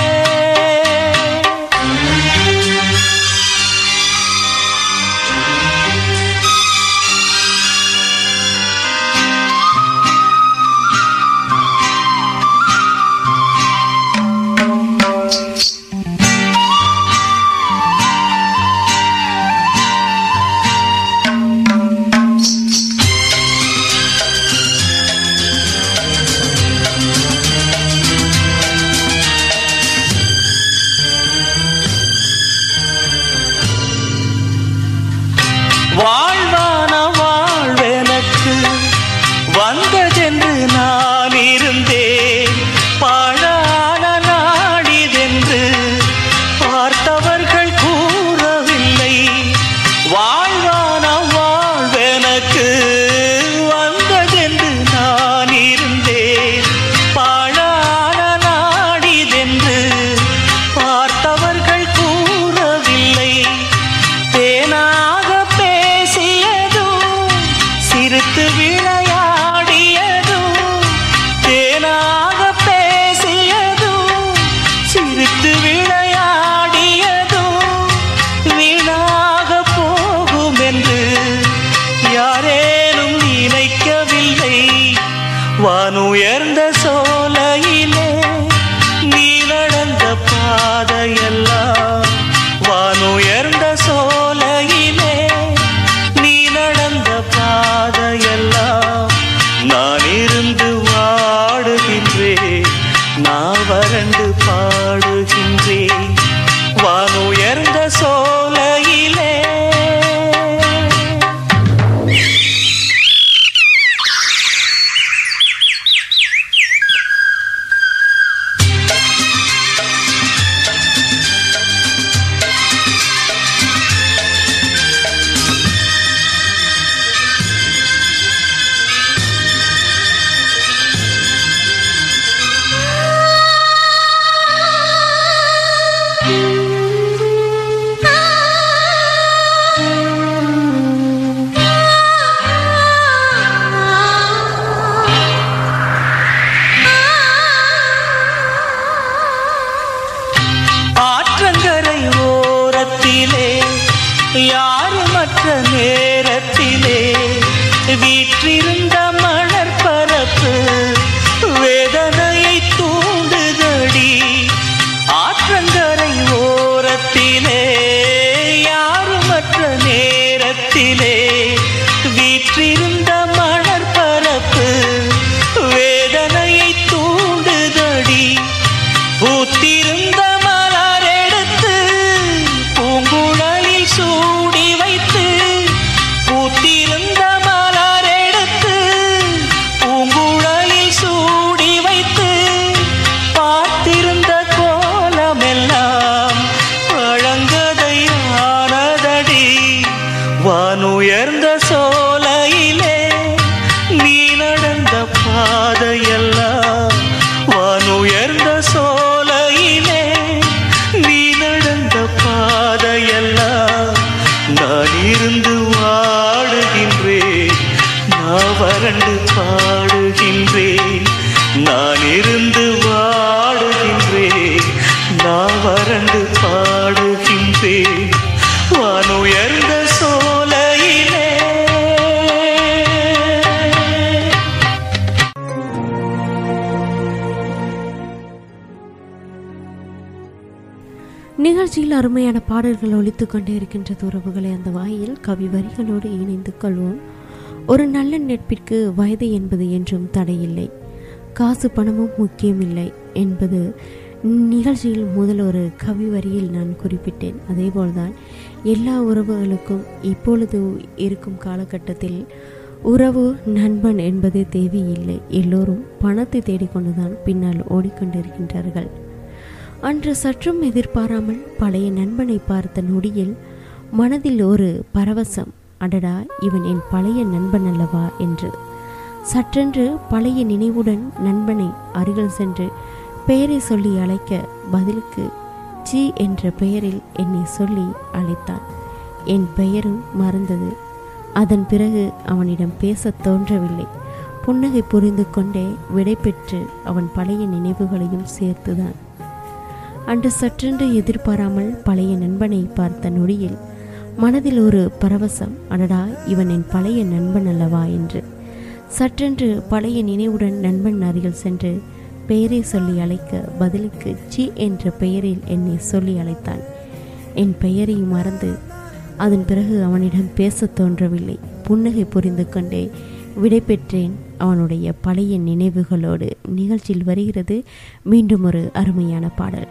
வாழ்வான வாழ்வெனக்கு வந்ததென்று நான் இருந்தேன் பாழான நாடிதென்று பார்த்தவர்கள் கூறவில்லை வாழ்வான வாழ்வெனக்கு வந்ததென்று நான் இருந்தேன் பாழான நாடிதென்று பார்த்தவர்கள் கூறவில்லை தேனாக பேசியதும் சிரித்து விளையாடியதும் தேனாக பேசியதும் சிரித்து விளையாடியதும் வீணாக போகும் என்று யாரேனும் நினைக்கவில்லை வானுயர்ந்த சோலையிலே நீ நடந்த பாதையெல்லாம் வானுயர்ந்த சோலையிலே நீ நடந்த பாதையெல்லாம் நான் இருந்து வாடுகின்றேன் நான் வறண்டு பாடுகின்றேன் வானுயர்ந்த சோலையிலே ஆற்றங்கரை ஓரத்திலே யாருமற்ற நேரத்திலே வீற்றிருந்த மலர் பரப்பு வேதனையை தூண்டுதடி ஆற்றங்கரை ஓரத்திலே யாருமற்ற நேரத்திலே வீற்றிருந்த மலர் பரப்பு வேதனையை தூண்டுதடி பூத்திருந்த மலர் எடுத்து பூங்குழலில் சூடி வைத்து பூத்திருந்த மலர் எடுத்து பூங்குழலில் சூடி வைத்து பார்த்திருந்த கோலமெல்லாம் பழங்கதையானதடி வானுயர்ந்த சோலையிலே நீ நடந்த பாதையெல்லாம் வானுயர்ந்த சோலையிலே நீ நடந்த பாதையெல்லாம் நான் இருந்து வாடுகின்றேன் நான் வறண்டு பாடுகின்றேன் நான் இருந்து வாடுகின்றேன் நான் வறண்டு பாடுகின்றேன் வானுயர்ந்த சோலையிலே நிகழ்ச்சியில் அருமையான பாடல்கள் ஒலித்துக் கொண்டே இருக்கின்றது உறவுகளை அந்த வாயில் கவி வரிகளோடு இணைந்து கொள்வோம் ஒரு நல்ல நட்பிற்கு வயது என்பது என்றும் தடையில்லை காசு பணமும் முக்கியமில்லை என்பது நிகழ்ச்சியில் முதல் ஒரு கவி வரியில் நான் குறிப்பிட்டேன் அதேபோல்தான் எல்லா உறவுகளுக்கும் இப்பொழுது இருக்கும் காலகட்டத்தில் உறவு நண்பன் என்பதே தேவையில்லை எல்லோரும் பணத்தை தேடிக்கொண்டுதான் பின்னால் ஓடிக்கொண்டிருக்கின்றார்கள் அன்று சற்றும் எதிர்பாராமல் பழைய நண்பனை பார்த்த நொடியில் மனதில் ஒரு பரவசம் அடடா இவன் என் பழைய நண்பன் அல்லவா என்று சற்றென்று பழைய நினைவுடன் நண்பனை அருகில் சென்று பெயரை சொல்லி அழைக்க பதிலுக்கு ஜி என்ற பெயரில் என்னை சொல்லி அழைத்தான் என் பெயரும் மறந்தது அதன் பிறகு அவனிடம் பேசத் தோன்றவில்லை புன்னகை புரிந்து கொண்டே விடை பெற்று அவன் பழைய நினைவுகளையும் சேர்த்துதான் அன்று சற்றென்று எதிர்பாராமல் பழைய நண்பனை பார்த்த நொடியில் மனதில் ஒரு பரவசம் அடடா இவன் என் பழைய நண்பன் அல்லவா என்று சற்றென்று பழைய நினைவுடன் நண்பன் அருகில் சென்று பெயரை சொல்லி அழைக்க பதிலுக்கு ஜி என்ற பெயரில் என்னை சொல்லி அழைத்தான் என் பெயரை மறந்து அதன் பிறகு அவனிடம் பேசத் தோன்றவில்லை புன்னகை புரிந்து கொண்டே விடை பெற்றேன் அவனுடைய பழைய நினைவுகளோடு நிகழ்ச்சியில் வருகிறது மீண்டும் ஒரு அருமையான பாடல்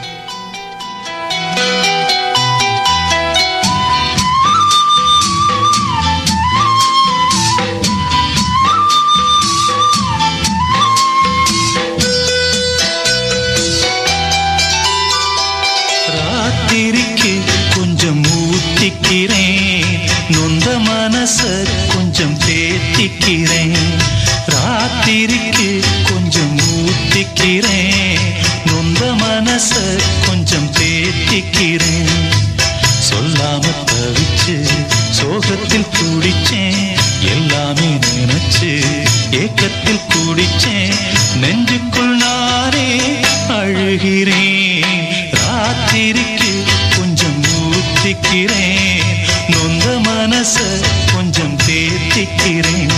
ராத்திரிக்கு கொஞ்சம் ஊத்திக்கிறேன் நொந்த மனச கொஞ்சம் தேத்திக்கிறேன் ராத்திரிக்கு கொஞ்சம் ஊத்திக்கிறேன் நொந்த மனச கொஞ்சம் தேத்திக்கிறேன் சொல்லாம தவிச்சு சோகத்தில் துடிச்சேன் எல்லாமே நினைச்சு ஏக்கத்தில் குடிச்சேன் நெஞ்சுக்குள் நானே அழுகிறேன் ராத்திரிக்கு கொஞ்சம் ஊத்திக்கிறேன் நொந்த மனச கொஞ்சம் தேத்திக்கிறேன்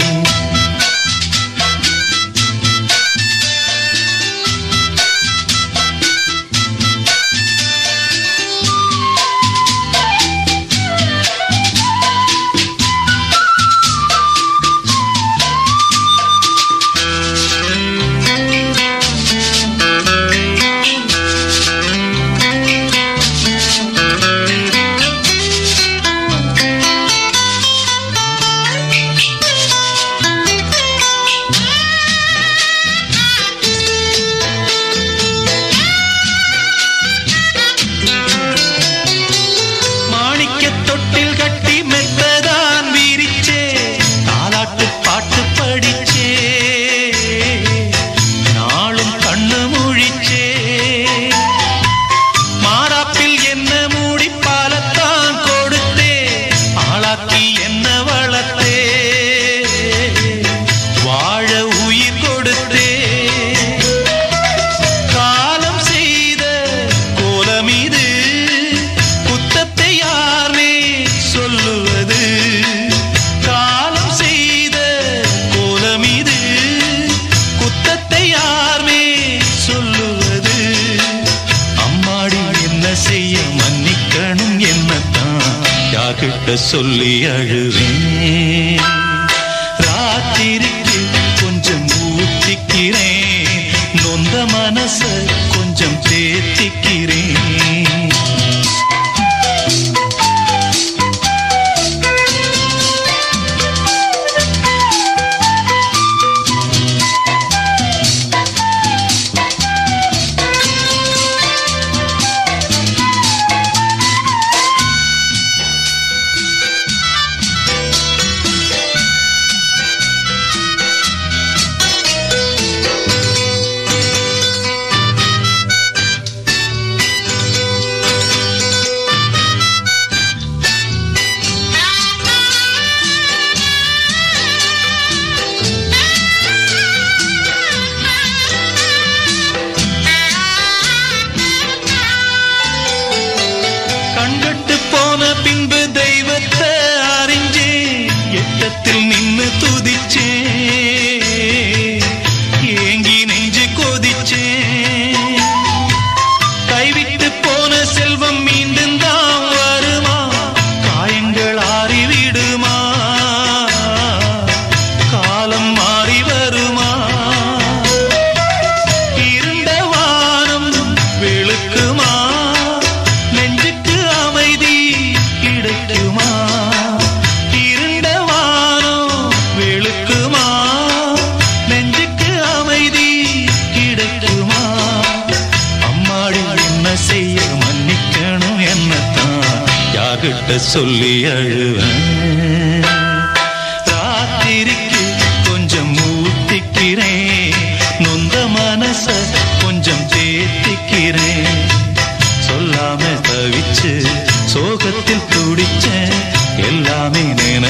மாணிக்க தொட்டில் கட்டி மெத்ததான் வீரிச்சே தாலாட்டு பாட்டு படிச்சே நாளும் கண்ணு முழிச்சே மாறாப்பில் என்ன மூடி பாலத்தான் கொடுத்தே ஆளாக்கி என்ன வளர்த்தே வாழ உயிர் கொடுத்தே காலம் செய்த கோலம் இது குத்தத்தை யாரே சொல்லுவது காலம் செய்த கோலம் இது குத்தத்தை யாரே சொல்லுவது அம்மாடி என்ன செய்ய மன்னிக்கணும் என்னத்தான் யார்கிட்ட சொல்லி அழுவேன் ராத்திரிக்கு கொஞ்சம் ஊத்திக்கிறேன் நொந்த மனச கொஞ்சம் தேத்திக்கிறேன் கண்கட்டு போன பின்பு தெய்வத்தை அறிஞ்சே எட்டத்தில் நின்னு துதிச்சே ஏங்கி நெஞ்சு கொதிச்சே கைவிட்டு போன செல்வம் மீண்டும் தான் வருமா காயங்கள் ஆறிவிடுமா காலம் மாறி வருமா இருண்ட வானம் வெளுக்குமா நெஞ்சுக்கு அமைதி கிடைக்குமா இருண்ட வானம் வெளுக்குமா நெஞ்சுக்கு அமைதி கிடைக்குமா அம்மாடி என்ன செய்ய மன்னிக்கணும் என்னத்தான் யார்கிட்ட சொல்லி அழுவேன் ராத்திரிக்கு கொஞ்சம் ஊத்திக்கிறேன் நொந்த மனச கொஞ்சம் தேத்திக்கிறேன் சொல்லாம தவிச்சு சோகத்தில் துடிச்சேன் எல்லாமே நினை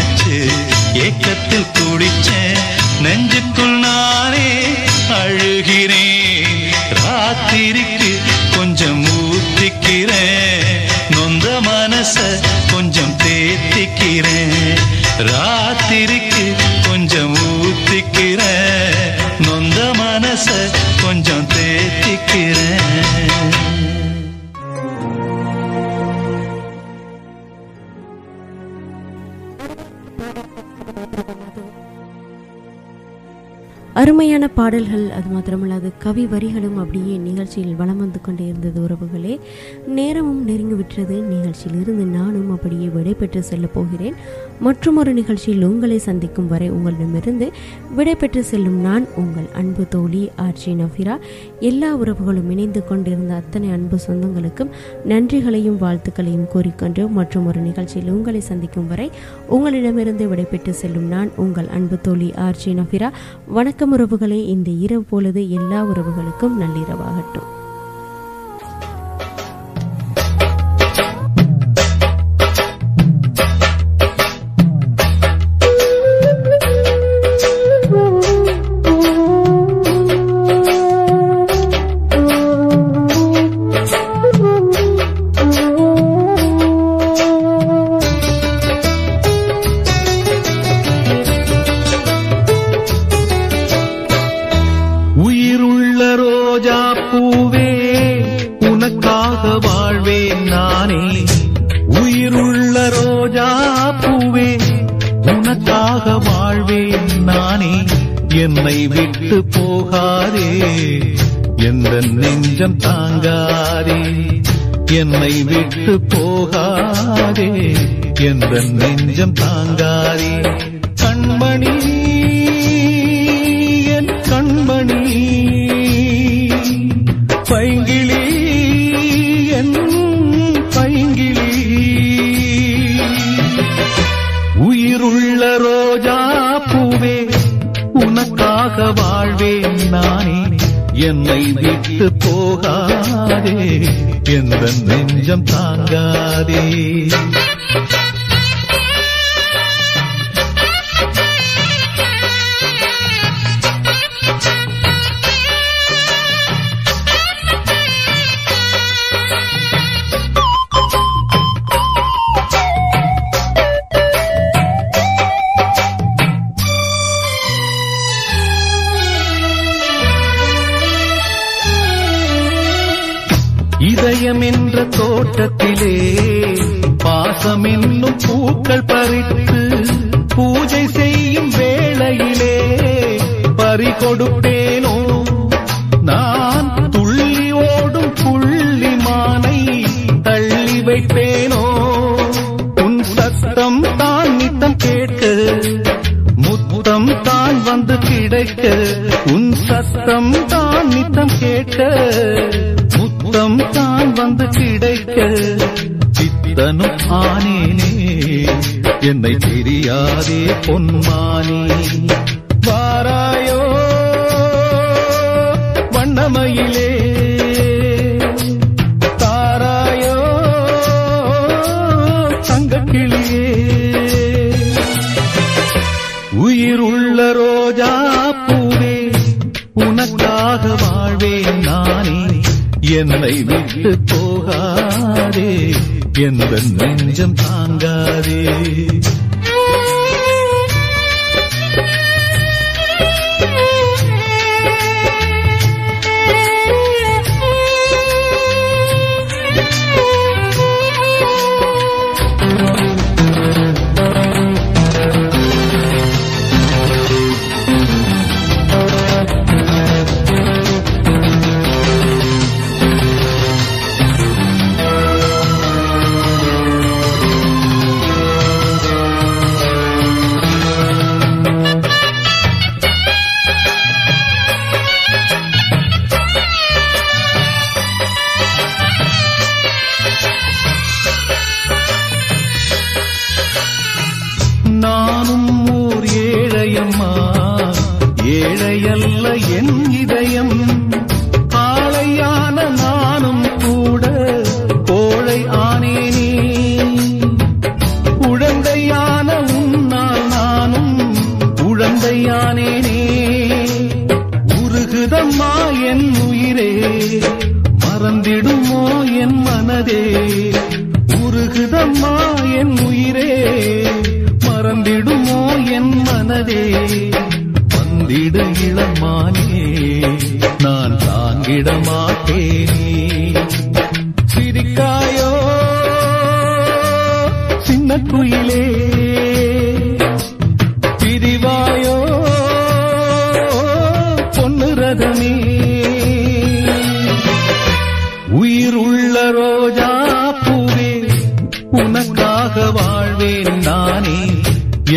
அருமையான பாடல்கள் அது மாத்திரமல்லாது கவி வரிகளும் அப்படியே நிகழ்ச்சியில் வலம் வந்து கொண்டே இருந்தது உறவுகளே நேரமும் நெருங்கி விட்டது நிகழ்ச்சியில் இருந்து நானும் அப்படியே விடைபெற்று செல்ல போகிறேன் மற்றும் ஒரு நிகழ்ச்சியில் உங்களை சந்திக்கும் வரை உங்களிடமிருந்து விடைபெற்று செல்லும் நான் உங்கள் அன்பு தோழி ஆர்ஜி நஃபிரா எல்லா உறவுகளும் இணைந்து கொண்டிருந்த அத்தனை அன்பு சொந்தங்களுக்கும் நன்றிகளையும் வாழ்த்துக்களையும் கூறிக்கொண்டு மற்றும் ஒரு நிகழ்ச்சியில் உங்களை சந்திக்கும் வரை உங்களிடமிருந்து விடைபெற்று செல்லும் நான் உங்கள் அன்பு தோழி ஆர்ஜி நஃபிரா வணக்கம் உறவுகளே இந்த இரவு பொழுது எல்லா உறவுகளுக்கும் நள்ளிரவாகட்டும் உயிருள்ள ரோஜா பூவே உனக்காக வாழ்வேன் நானே உயிருள்ள ரோஜா பூவே உனக்காக வாழ்வேன் நானே என்னை விட்டு போகாதே எந்த நெஞ்சம் தாங்காதே என்னை விட்டு போகாதே எந்த நெஞ்சம் தாங்காதே கண்மணி என் கண்மணி பைங்கிளி என் பைங்கிளி உயிருள்ள ரோஜா பூவே உனக்காக வாழ்வேன் நானே என்னை விட்டு போகாதே எந்த நெஞ்சம் தாங்காதே இதயம் என்ற தோட்டத்திலே பாசம் என்னும் பூக்கள் பறித்து பூஜை செய்யும் வேளையிலே பறி கொடுப்பேனோ நான் துள்ளி ஓடும் புள்ளி மானை தள்ளி வைப்பேனோ உன் சத்தம் தான் நித்தம் கேட்க முத்தம் தான் வந்து கிடைக்க உன் சத்தம் தான் நித்தம் கேட்க முத்தம் தான் வந்து கிடைக்க சித்தனும் ஆனேனே என்னை தெரியாதே பொன்மானி வாராயோ வண்ணமயிலே தாராயோ தங்கக்கிளியே உயிருள்ள ரோஜா பூவே உனக்காக வாழ்வேன் நானே என்னை விட்டு போகாதே எந்த நெஞ்சம் தாங்காதே நானும் ஓர் ஏழையம்மா ஏழையல்ல என் இதயம் காளையான நானும் கூட கோழை ஆனேனே உழந்தையான உன்னால் நானும் உழந்தையானேனே உருகுதம்மா என் உயிரே மறந்திடுமோ என் மனதே உருகுதம்மா என் உயிரே மறந்திடுமோ என் மனதே வந்திடு இளமானே நான் தாங்கிட மாட்டேனே சிரிக்காயோ சின்ன குயிலே பிரிவாயோ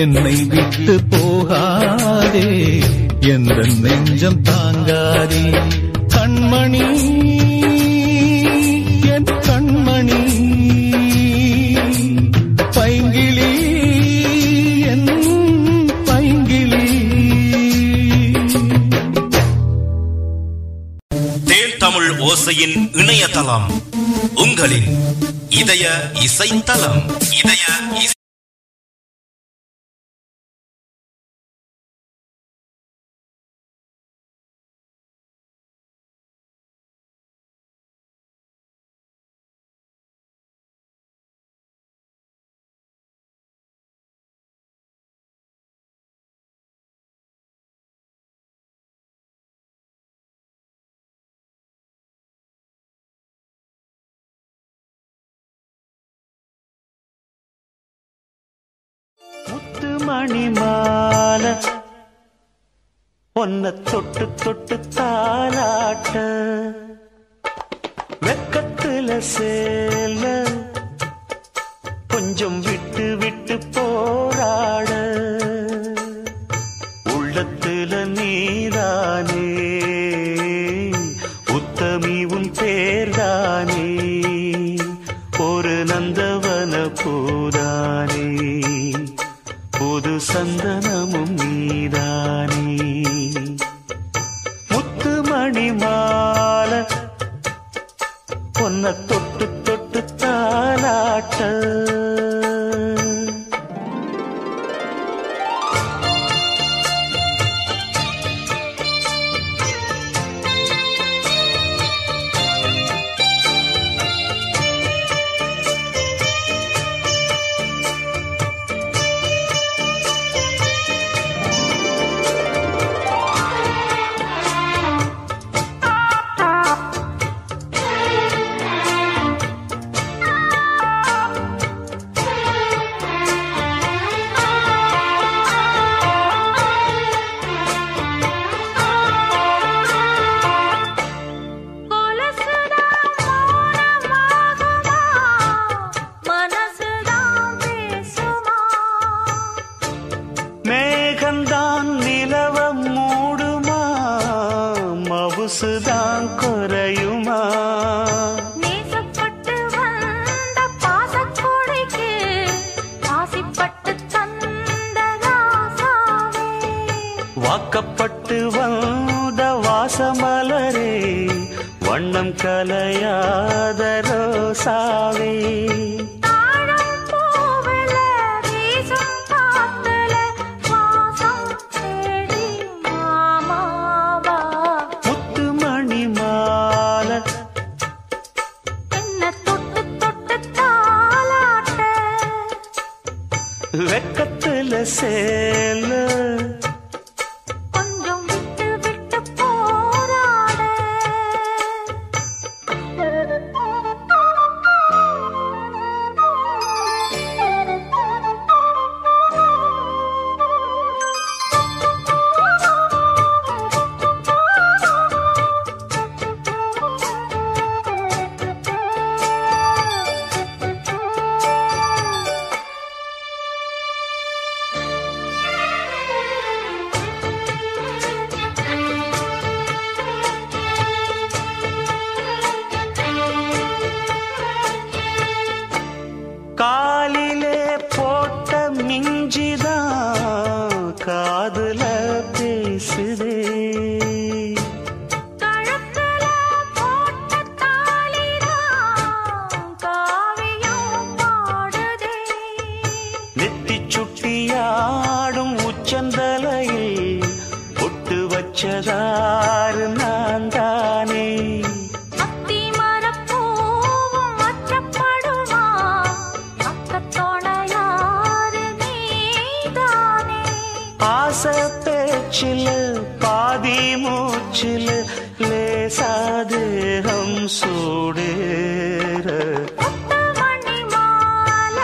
என்னை விட்டு போகாதே எந்த நெஞ்சம் தாங்காதே கண்மணி என் கண்மணி பைங்கிளி என் பைங்கிளி தேன் தமிழ் ஓசையின் இணையதளம் உங்களின் இதய இசைத்தலம் இதய இசை முத்து மணி மால ஒன்ன தொட்டு தொட்டு தாலாட்ட வெக்கத்துல சேல கொஞ்சம் விட்டு விட்டு போராட உள்ளத்துல நீதானே உத்தமி உன் பேர்தானே ஒரு நந்தவன பூதானே புது சந்தனமும் நீதானே முத்துமணி மால பொன்ன தொட்டு தொட்டு தாலாட்ட மேகந்தான் நிலவ மூடுமா மவுசுதான் குறையுமா நேசப்பட்டு வந்த பாசக்கொடைக்கு ஆசிப்பட்டு தந்த ராசாவே வாக்கப்பட்டு வந்த வாசமலரே வண்ணம் கலையாத ரோசாவே தாழம் பூவில வீசும் காத்துல வாசம் தேடி மாமாவா முத்துமணி மால என்ன தொட்டு தொட்டு தாலாட்ட வெக்கத்துல சேல கொஞ்சம் விட்டு விட்டு போராட காலிலே போட்ட மிஞ்சிதான் காதுல பேசுதே கழுத்துல போட்ட தாலிதான் காவியம் பாடுதே நெத்தி சுட்டியாடும் உச்சந்தலையில் பொட்டு வச்சதாறு நான் தானே அத்தி மரப்பூவும் அச்சப்படுமா அக்கத்தோட யாரு நீதானே ஆசை பேச்சில் பாதி மூச்சில் லேசாதேகம் சூடேற முத்துமணி மாலை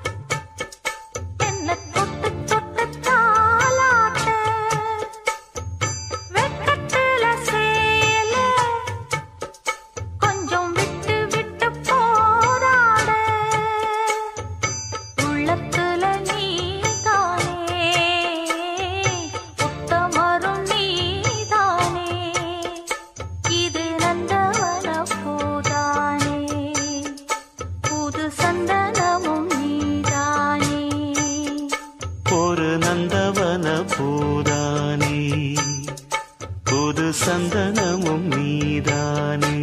என்ன தொட்டு தொட்டு தாலாட்ட வெக்கத்துல சேல கொஞ்சம் விட்டு விட்டு போராட உள்ளத்துல நீதானே சந்தனமும் நீதானே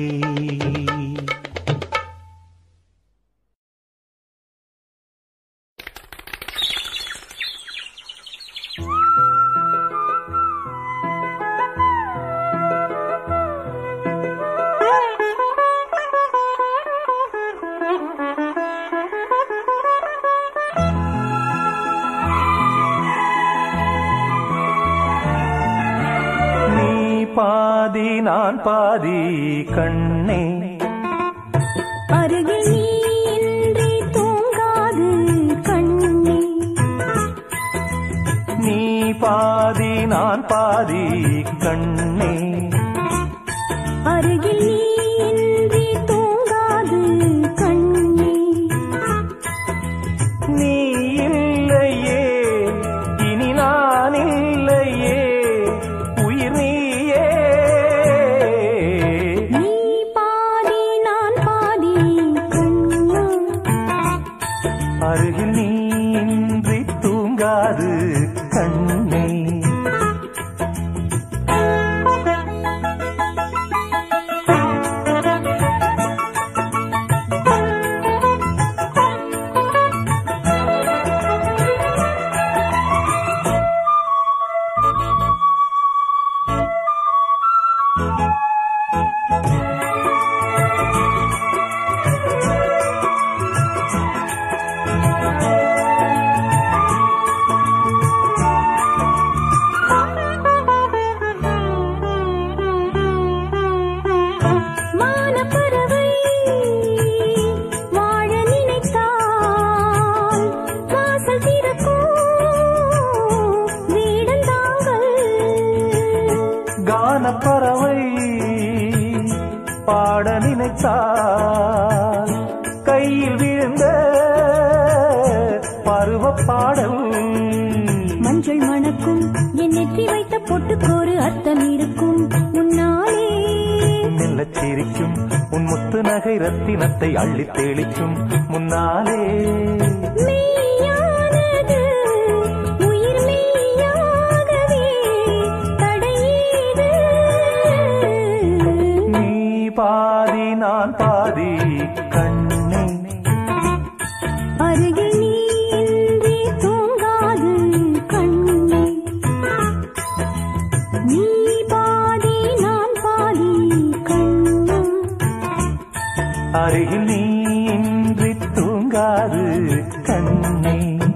நீ பாதி நான் பாதி கண்ணே அருகில் நீ இன்றி தூங்காது கண்ணே நீ பாதி நான் பாதி கண்ணே அருகில் நீ இன்றி தூங்காது கண்ணே நீ இல்லையே இனி நான் இல்லையே உயிர் நீயே நீ பாதி நான் பாதி கண்ணா அருகில் நீ இன்றி தூங்காது கண்ணே மானப்பறவை வாழ நினைத்தால் வாசல் திறக்கும் வீடந்தாங்கள் கானப்பறவை பாட நினைத்தால் கையில் விழுந்த பருவ பாடல் மஞ்சள் மணக்கும் என் நெற்றி வைத்த பொட்டுக்கோரு அர்த்தம் இருக்கும் முன்னாலே மெல்லச் சிரிக்கும் உன் முத்து நகை ரத்தினத்தை அள்ளித் தெளிக்கும் முன்னாலே மெய்யானது உயிர் மெய்யாகவே தடையீது நீ பாதி நான் பாதி கண்ணே அருகில் நீ இன்றி தூங்காது கண்ணே நீ பாதி நான் பாதி கண்ணா அருகில் நீ இன்றி தூங்காது கண்ணே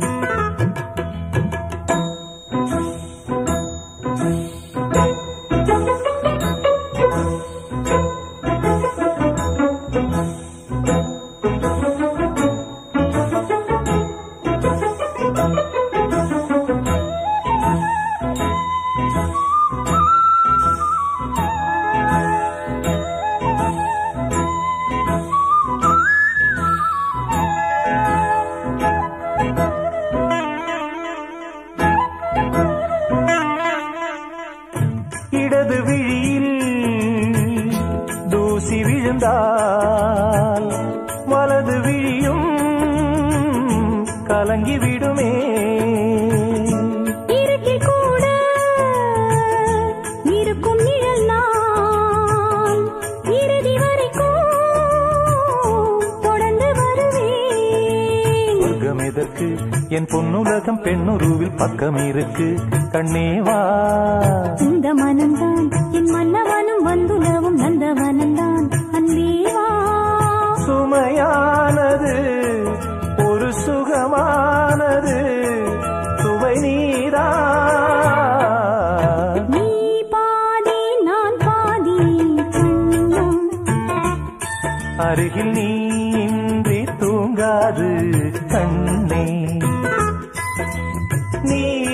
இடது விழியில் தூசி விழுந்தால் வலது விழியும் கலங்கி விடுமே இருட்டில் கூட இருக்கும் நிழல் நான் இறுதி வரைக்கும் தொடர்ந்து வருவேன் சொர்க்கம் எதற்கு என் பொன்னுலகம் பெண்ணுருவில் பக்கம் இருக்கு கண்ணேவா இந்த மனம்தான் என் மன்னவனும் வந்துலவும் நந்தவனம்தான் அன்பேவா சுமையானது ஒரு சுகமானது சுவை நீரா நீ பாதி நான் பாதி கண்ணா அருகில் நீ இன்றி தூங்காது கண்ணே நீ